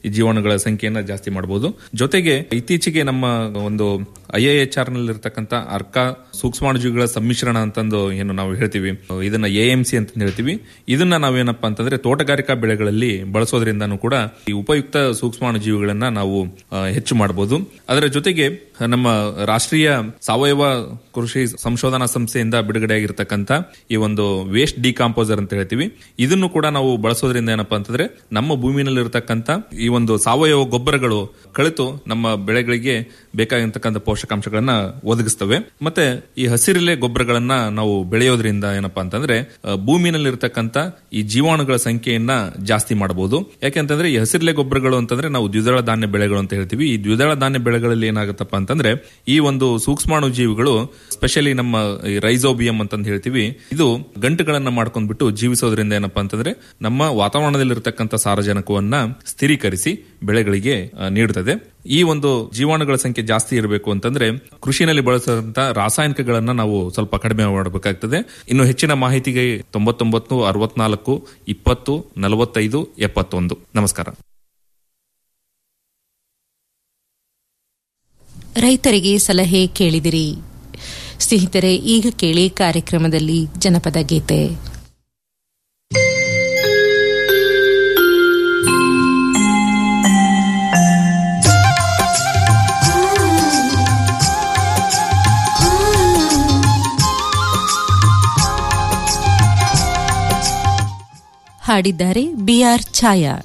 ಈ ಜೀವಾಣುಗಳ ಸಂಖ್ಯೆಯನ್ನ ಜಾಸ್ತಿ ಮಾಡಬಹುದು ಜೊತೆಗೆ ಇತ್ತೀಚೆಗೆ ನಮ್ಮ ಒಂದು ಐ ಎಚ್ ಆರ್ ನಲ್ಲಿ ಇರತಕ್ಕಂತ ಅರ್ಕ ಸೂಕ್ಷ್ಮಾಣುಜೀವಿಗಳ ಸಮ್ಮಿಶ್ರಣ ಅಂತಂದು ಏನು ನಾವು ಹೇಳ್ತೀವಿ ಇದನ್ನ ಎ ಎಂ ಸಿ ಅಂತ ಹೇಳ್ತೀವಿ ಇದನ್ನ ನಾವೇನಪ್ಪಾ ಅಂತಂದ್ರೆ ತೋಟಗಾರಿಕಾ ಬೆಳೆಗಳಲ್ಲಿ ಬಳಸೋದ್ರಿಂದನೂ ಕೂಡ ಈ ಉಪಯುಕ್ತ ಸೂಕ್ಷ್ಮಾಣುಜೀವಿಗಳನ್ನ ನಾವು ಆ, ಹೆಚ್ಚು ಮಾಡಬಹುದು ಅದರ ಜೊತೆಗೆ ನಮ್ಮ ರಾಷ್ಟ್ರೀಯ ಸಾವಯವ ಕೃಷಿ ಸಂಶೋಧನಾ ಸಂಸ್ಥೆಯಿಂದ ಬಿಡುಗಡೆಯಾಗಿರ್ತಕ್ಕಂಥ ಈ ಒಂದು ವೇಸ್ಟ್ ಡಿಕಾಂಪೋಸರ್ ಅಂತ ಹೇಳ್ತೀವಿ ಇದನ್ನು ಕೂಡ ನಾವು ಬಳಸೋದ್ರಿಂದ ಏನಪ್ಪಾ ಅಂತಂದ್ರೆ ನಮ್ಮ ಭೂಮಿನಲ್ಲಿರ್ತಕ್ಕಂಥ ಈ ಒಂದು ಸಾವಯವ ಗೊಬ್ಬರಗಳು ಕಳಿತು ನಮ್ಮ ಬೆಳೆಗಳಿಗೆ ಬೇಕಾಗಿರ್ತಕ್ಕಂಥ ಪೋಷಕಾಂಶಗಳನ್ನ ಒದಗಿಸ್ತವೆ ಮತ್ತೆ ಈ ಹಸಿರೆಲೆ ಗೊಬ್ಬರಗಳನ್ನ ನಾವು ಬೆಳೆಯೋದ್ರಿಂದ ಏನಪ್ಪಾ ಅಂತಂದ್ರೆ ಆ, ಭೂಮಿನಲ್ಲಿರ್ತಕ್ಕಂಥ ಈ ಜೀವಾಣುಗಳ ಸಂಖ್ಯೆಯನ್ನ ಜಾಸ್ತಿ ಮಾಡಬಹುದು ಯಾಕೆಂತಂದ್ರೆ ಈ ಹಸಿರೆಲೆ ಗೊಬ್ಬರಗಳು ಅಂತಂದ್ರೆ ನಾವು ದ್ವಿದಳ ಧಾನ್ಯ ಬೆಳೆಗಳು ಅಂತ ಹೇಳ್ತೀವಿ ಈ ದ್ವಿದಳ ಧಾನ್ಯ ಬೆಳೆಗಳಲ್ಲಿ ಏನಾಗುತ್ತಪ್ಪ ಅಂತಂದ್ರೆ ಈ ಒಂದು ಸೂಕ್ಷ್ಮಾಣು ಜೀವಿಗಳು ಸ್ಪೆಷಲಿ ನಮ್ಮ ಈ ರೈಸೋಬಿಯಂ ಅಂತಂದು ಹೇಳ್ತೀವಿ ಇದು ಗಂಟುಗಳನ್ನ ಮಾಡ್ಕೊಂಡ್ಬಿಟ್ಟು ಜೀವಿಸೋದ್ರಿಂದ ಏನಪ್ಪಾ ಅಂತಂದ್ರೆ ನಮ್ಮ ವಾತಾವರಣದಲ್ಲಿರ್ತಕ್ಕಂಥ ಸಾರಜನಕವನ್ನ ಸ್ಥಿರೀಕರಿಸಿ ಬೆಳೆಗಳಿಗೆ ಆ, ನೀಡುತ್ತದೆ ಈ ಒಂದು ಜೀವಾಣುಗಳ ಸಂಖ್ಯೆ ಜಾಸ್ತಿ ಇರಬೇಕು ಅಂತಂದ್ರೆ ಕೃಷಿನಲ್ಲಿ ಬಳಸುವಂತ ರಾಸಾಯನಿಕಗಳನ್ನ ನಾವು ಸ್ವಲ್ಪ ಕಡಿಮೆ ಮಾಡಬೇಕಾಗ್ತದೆ ಇನ್ನು ಹೆಚ್ಚಿನ ಮಾಹಿತಿಗೆ ತೊಂಬತ್ತೊಂಬತ್ತು ಅರವತ್ನಾಲ್ಕು ಇಪ್ಪತ್ತು ನಲವತ್ತೈದು ಎಪ್ಪತ್ತೊಂದು ನಮಸ್ಕಾರ ರೈತರಿಗೆ ಸಲಹೆ ಕೇಳಿದಿರಿ ಸ್ನೇಹಿತರೆ ಈಗ ಕೇಳಿ ಕಾರ್ಯಕ್ರಮದಲ್ಲಿ ಜನಪದ ಗೀತೆ ಹಾಡಿದ್ದಾರೆ ಬಿಆರ್ ಛಾಯಾ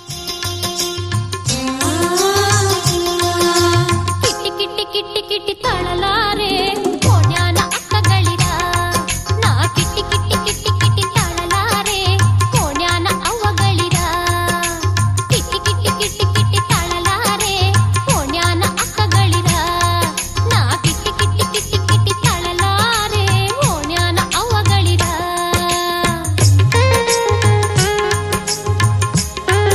ಕಿಟ್ಟಿ ಕಿಟ್ಟಿ ಕಿಟ್ಟಿ ಕಿಟ್ಟಿ ತಾಳಲಾರೆ ಕೋಣ್ಯಾನ ಅಕ್ಕಗಳಿರ ನಾ ಕಿಟ್ಟಿ ಕಿಟ್ಟಿ ಕಿಟ್ಟಿ ಕಿಟ್ಟಿ ತಾಳಲಾರೆ ಕೋಣ್ಯಾನ ಅವ್ವಗಳಿರ ಕಿಟ್ಟಿ ಕಿಟ್ಟಿ ಕಿಟ್ಟಿ ಕಿಟ್ಟಿ ತಾಳಲಾರೆ ಕೋಣ್ಯಾನ ಅಕ್ಕಗಳಿರ ನಾ ಕಿಟ್ಟಿ ಕಿಟ್ಟಿ ಕಿಟ್ಟಿ ಕಿಟ್ಟಿ ತಾಳಲಾರೆ ಕೋಣ್ಯಾನ ಅವ್ವಗಳಿರ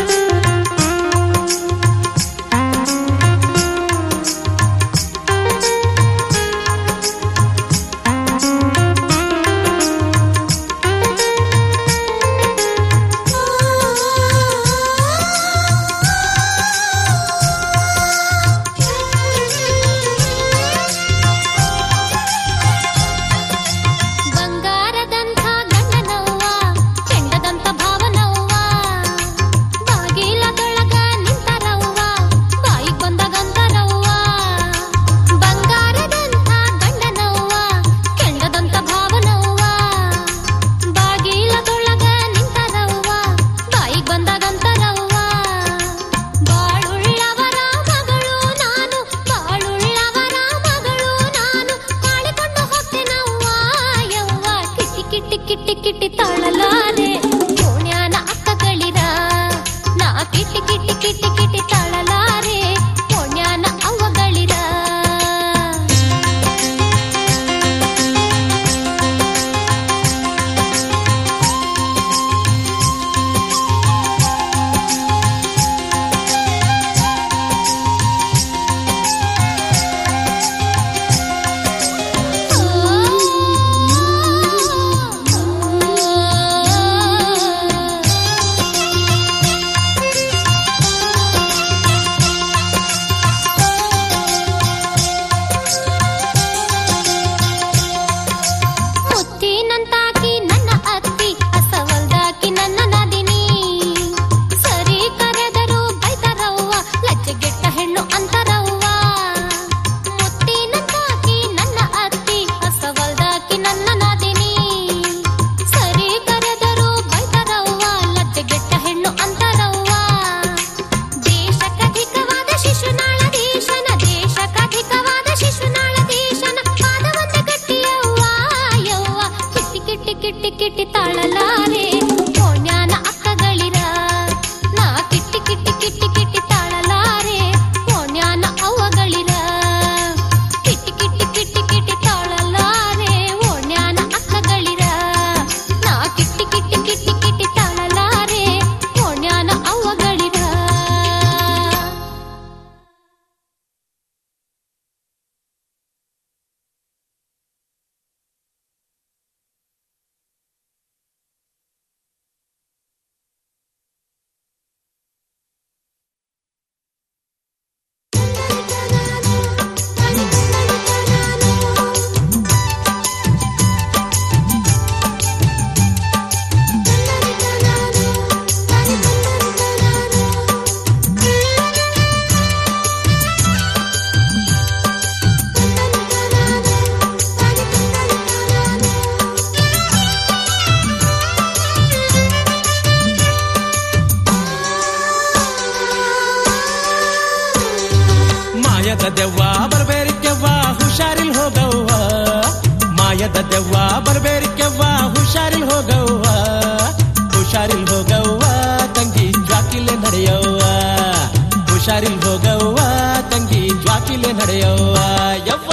ಮಾಯದ ದೆವ್ವ ಬರ್ಬೇರಿಕೆವ್ವ ಹುಷಾರಿಲ್ ಹೋಗವ್ವ ಮಾಯದ ದೆವ್ವ ಬರ್ಬೇರಿಕೆವ್ವ ಹುಷಾರಿಲ್ ಹೋಗವ್ವ ಹುಷಾರಿಲ್ ಹೋಗವ್ವ ತಂಗಿ ಜ್ವಾಕಿಲೆ ನಡೆಯವ್ವ ಹುಷಾರಿಲ್ ಹೋಗವ್ವ ತಂಗಿ ಜ್ವಾಕಿಲೆ ನಡೆಯವ್ವ ಯವ್ವ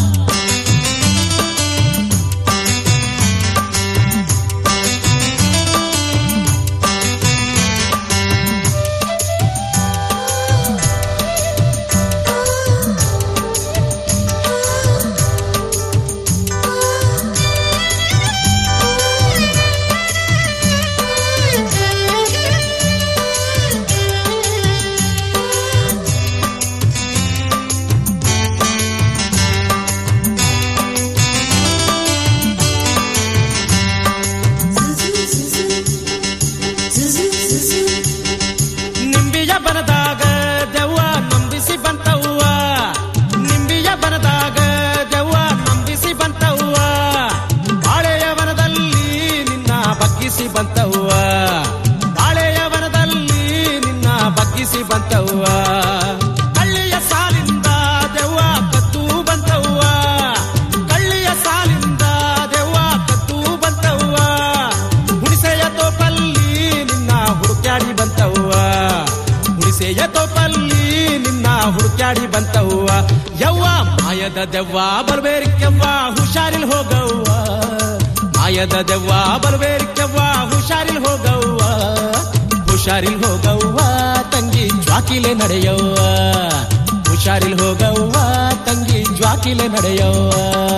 ನಿಂಬಿಯ ಬನದಾಗ ದೆವ್ವ ನಂಬಿಸಿ ಬಂತವ್ವ ನಿಂಬಿಯ ಬನದಾಗ ದೆವ್ವ ನಂಬಿಸಿ ಬಂತವ್ವ ಬಾಳೆಯ ವನದಲ್ಲಿ ನಿನ್ನ ಬಗ್ಗಿಸಿ ಬಂತವ್ವ ಬಾಳೆಯ ವನದಲ್ಲಿ ನಿನ್ನ ಬಗ್ಗಿಸಿ ಬಂತವ್ವ ಕಳ್ಳಿಯ ಸಾಲಿಂದ ದೆವ್ವ ಕತ್ತು ಬಂತವ್ವ ಕಳ್ಳಿಯ ಸಾಲಿಂದ ದೆವ್ವ ಕತ್ತು ಬಂತವ್ವ ಹುಣಿಸೆಯ ತೋಪಲ್ಲಿ ನಿನ್ನ ಹುಡುಕ್ಯಾಡಿ ಬಂತವ್ವ ಹುಣಿಸೆಯ ತೋಪಲ್ಲಿ ನಿನ್ನ ಹುಡುಕ್ಯಾಡಿ ಬಂತವ್ವ ಯವ್ವ ಮಾಯದ ದೆವ್ವ ಬರ್ಬೇರಿಕೆವ್ವ ಹುಷಾರಿಲ್ ಹೋಗವ್ವ ಮಾಯದ ದೆವ್ವ ಬರ್ಬೇರಿಕೆವ್ವ ಹುಷಾರಿಲ್ ಹೋಗವ್ವ ಹುಷಾರಿಲ್ ಹೋಗವ್ವ ತಂಗಿ ಜ್ವಾಕಿಲೆ ನಡೆಯವ್ವ ಹುಷಾರಿಲ್ ಹೋಗವ್ವ ತಂಗಿ ಜ್ವಾಕಿಲೆ ನಡೆಯವ್ವ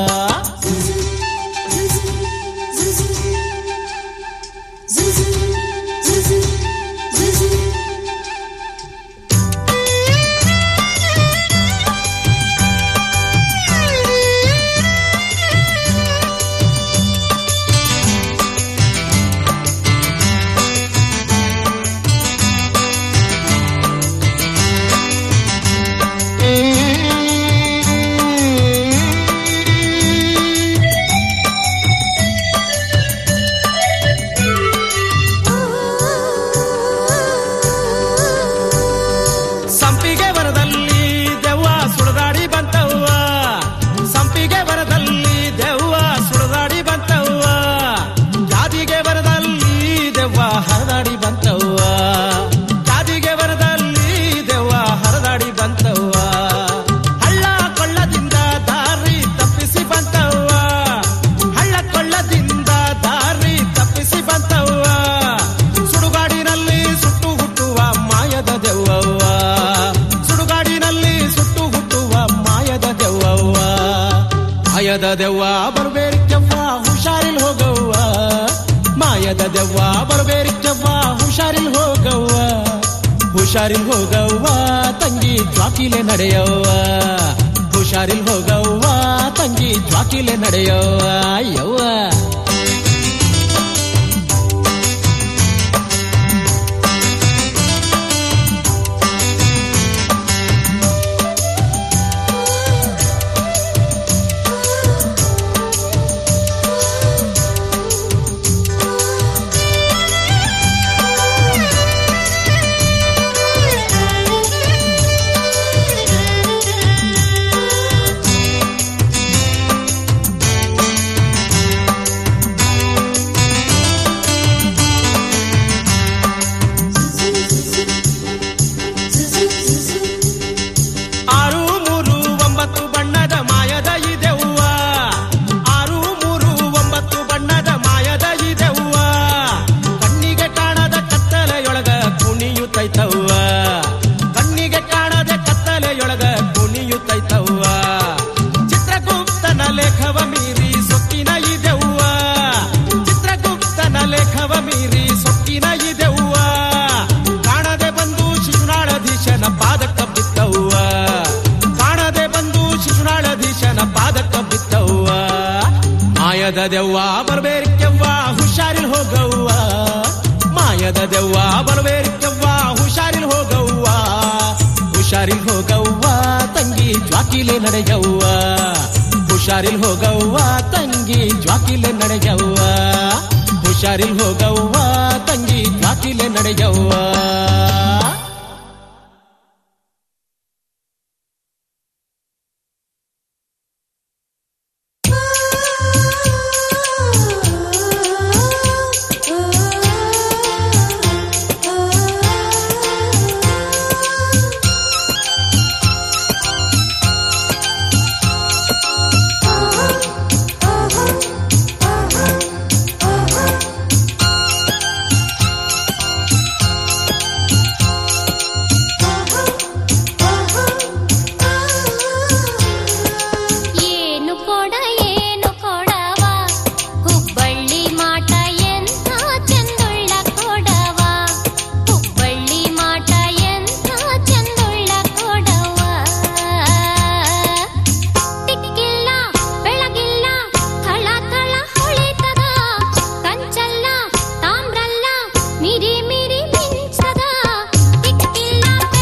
ಸಂಪಿಗೆ ವರದಲ್ಲಿ ದೆವ್ವ ಸುಳದಾಡಿ ಬಂತವ್ವ ಸಂಪಿಗೆ ವರದಲ್ಲಿ ದೆವ್ವ ಸುಳದಾಡಿ ಬಂತವ್ವ ಜಾದಿಗೆ ವರದಲ್ಲಿ ದೆವ್ವ ಹರದಾಡಿ ಬಂತವ್ವ ಜಾದಿಗೆ ವರದಲ್ಲಿ ದೆವ್ವ ಹರದಾಡಿ ಬಂತವ್ವ ಹಳ್ಳ ಕೊಳ್ಳದಿಂದ ದಾರಿ ತಪ್ಪಿಸಿ ಬಂತವ್ವ ಹಳ್ಳ ಕೊಳ್ಳದಿಂದ ದಾರಿ ತಪ್ಪಿಸಿ ಬಂತವ್ವ ಸುಡುಗಾಡಿನಲ್ಲಿ ಸುಟ್ಟು ಹುಟ್ಟುವ ಮಾಯದ ದೆವ್ವವ್ವ ಸುಡುಗಾಡಿನಲ್ಲಿ ಸುಟ್ಟು ಹುಟ್ಟುವ ಮಾಯದ ದೆವ್ವವ್ವ ಮಾಯದ ದೆವ್ವ ಬರ್ಬೇರಿಕೆವ್ವ ಹುಷಾರಿಲ್ ಹೋಗವ್ವ ಮಾಯದ ದೆವ್ವ ಬರ್ಬೇರಿಕೆವ್ವ ಹುಷಾರಿಲ್ ಹೋಗವ್ವ ಹುಷಾರಿಲ್ ಹೋಗವ್ವ ತಂಗಿ ಜ್ವಾಕಿಲೆ ನಡೆಯವ್ವ ಹುಷಾರಿಲ್ ಹೋಗವ್ವ ತಂಗಿ ಜ್ವಾಕಿಲೆ ನಡೆಯವ್ವ ಯವ್ವ ಆರು ಮೂರು ಒಂಬತ್ತು ಬಣ್ಣದ ಮಾಯದ ಇದೆವ್ವ ಆರು ಮೂರು ಒಂಬತ್ತು ಬಣ್ಣದ ಮಾಯದ ಇದೆವ್ವ ಕಣ್ಣಿಗೆ ಕಾಣದ ಕತ್ತಲೆಯೊಳಗ ಕುಣಿಯುತ್ತೈತವ್ವ ಕಣ್ಣಿಗೆ ಕಾಣದ ಕತ್ತಲೆಯೊಳಗ ಕುಣಿಯುತ್ತೈತವ್ವ ಚಿತ್ರಗುಪ್ತನ ಲೇಖವ ಮೀರಿ ಸೊಕ್ಕಿನ ಇದೆವ್ವ ಚಿತ್ರಗುಪ್ತನ ಲೇಖವ ಮೀರಿ ಸೊಕ್ಕಿನ ಇದೆವ್ವ ಕಾಣದೆ ಬಂದು ಶಿಶುನಾಳಧೀಶನ ಪಾದಕ್ಕ ಬಿತ್ತವ್ವ ಕಾಣದೆ ಬಂದು ಶಿಶುನಾಳಧೀಶನ ಪಾದಕ್ಕ ಬಿತ್ತವ್ವ ಮಾಯದ ದೆವ್ವ ಬರ್ಬೇರಿಕೆವ್ವ ಹುಷಾರಿಲ್ ಹೋಗವ್ವ ಮಾಯದ ದೆವ್ವ ಬರ್ಬೇರಿಕೆವ್ವ ಹುಷಾರಿಲ್ ಹೋಗವ್ವ ಹುಷಾರಿಲ್ ಹೋಗವ್ವ ತಂಗಿ ಜ್ವಾಕಿಲೆ ನಡೆಯವ್ವ ಹುಷಾರಿಲ್ ಹೋಗವ್ವ ತಂಗಿ ಜ್ವಾಕಿಲೆ ನಡೆಯವ್ವ ಹುಷಾರಿಲ್ ಹೋಗವ್ವ ತಂಗಿ ಜ್ವಾಕಿಲೆ ನಡೆಯವ್ವ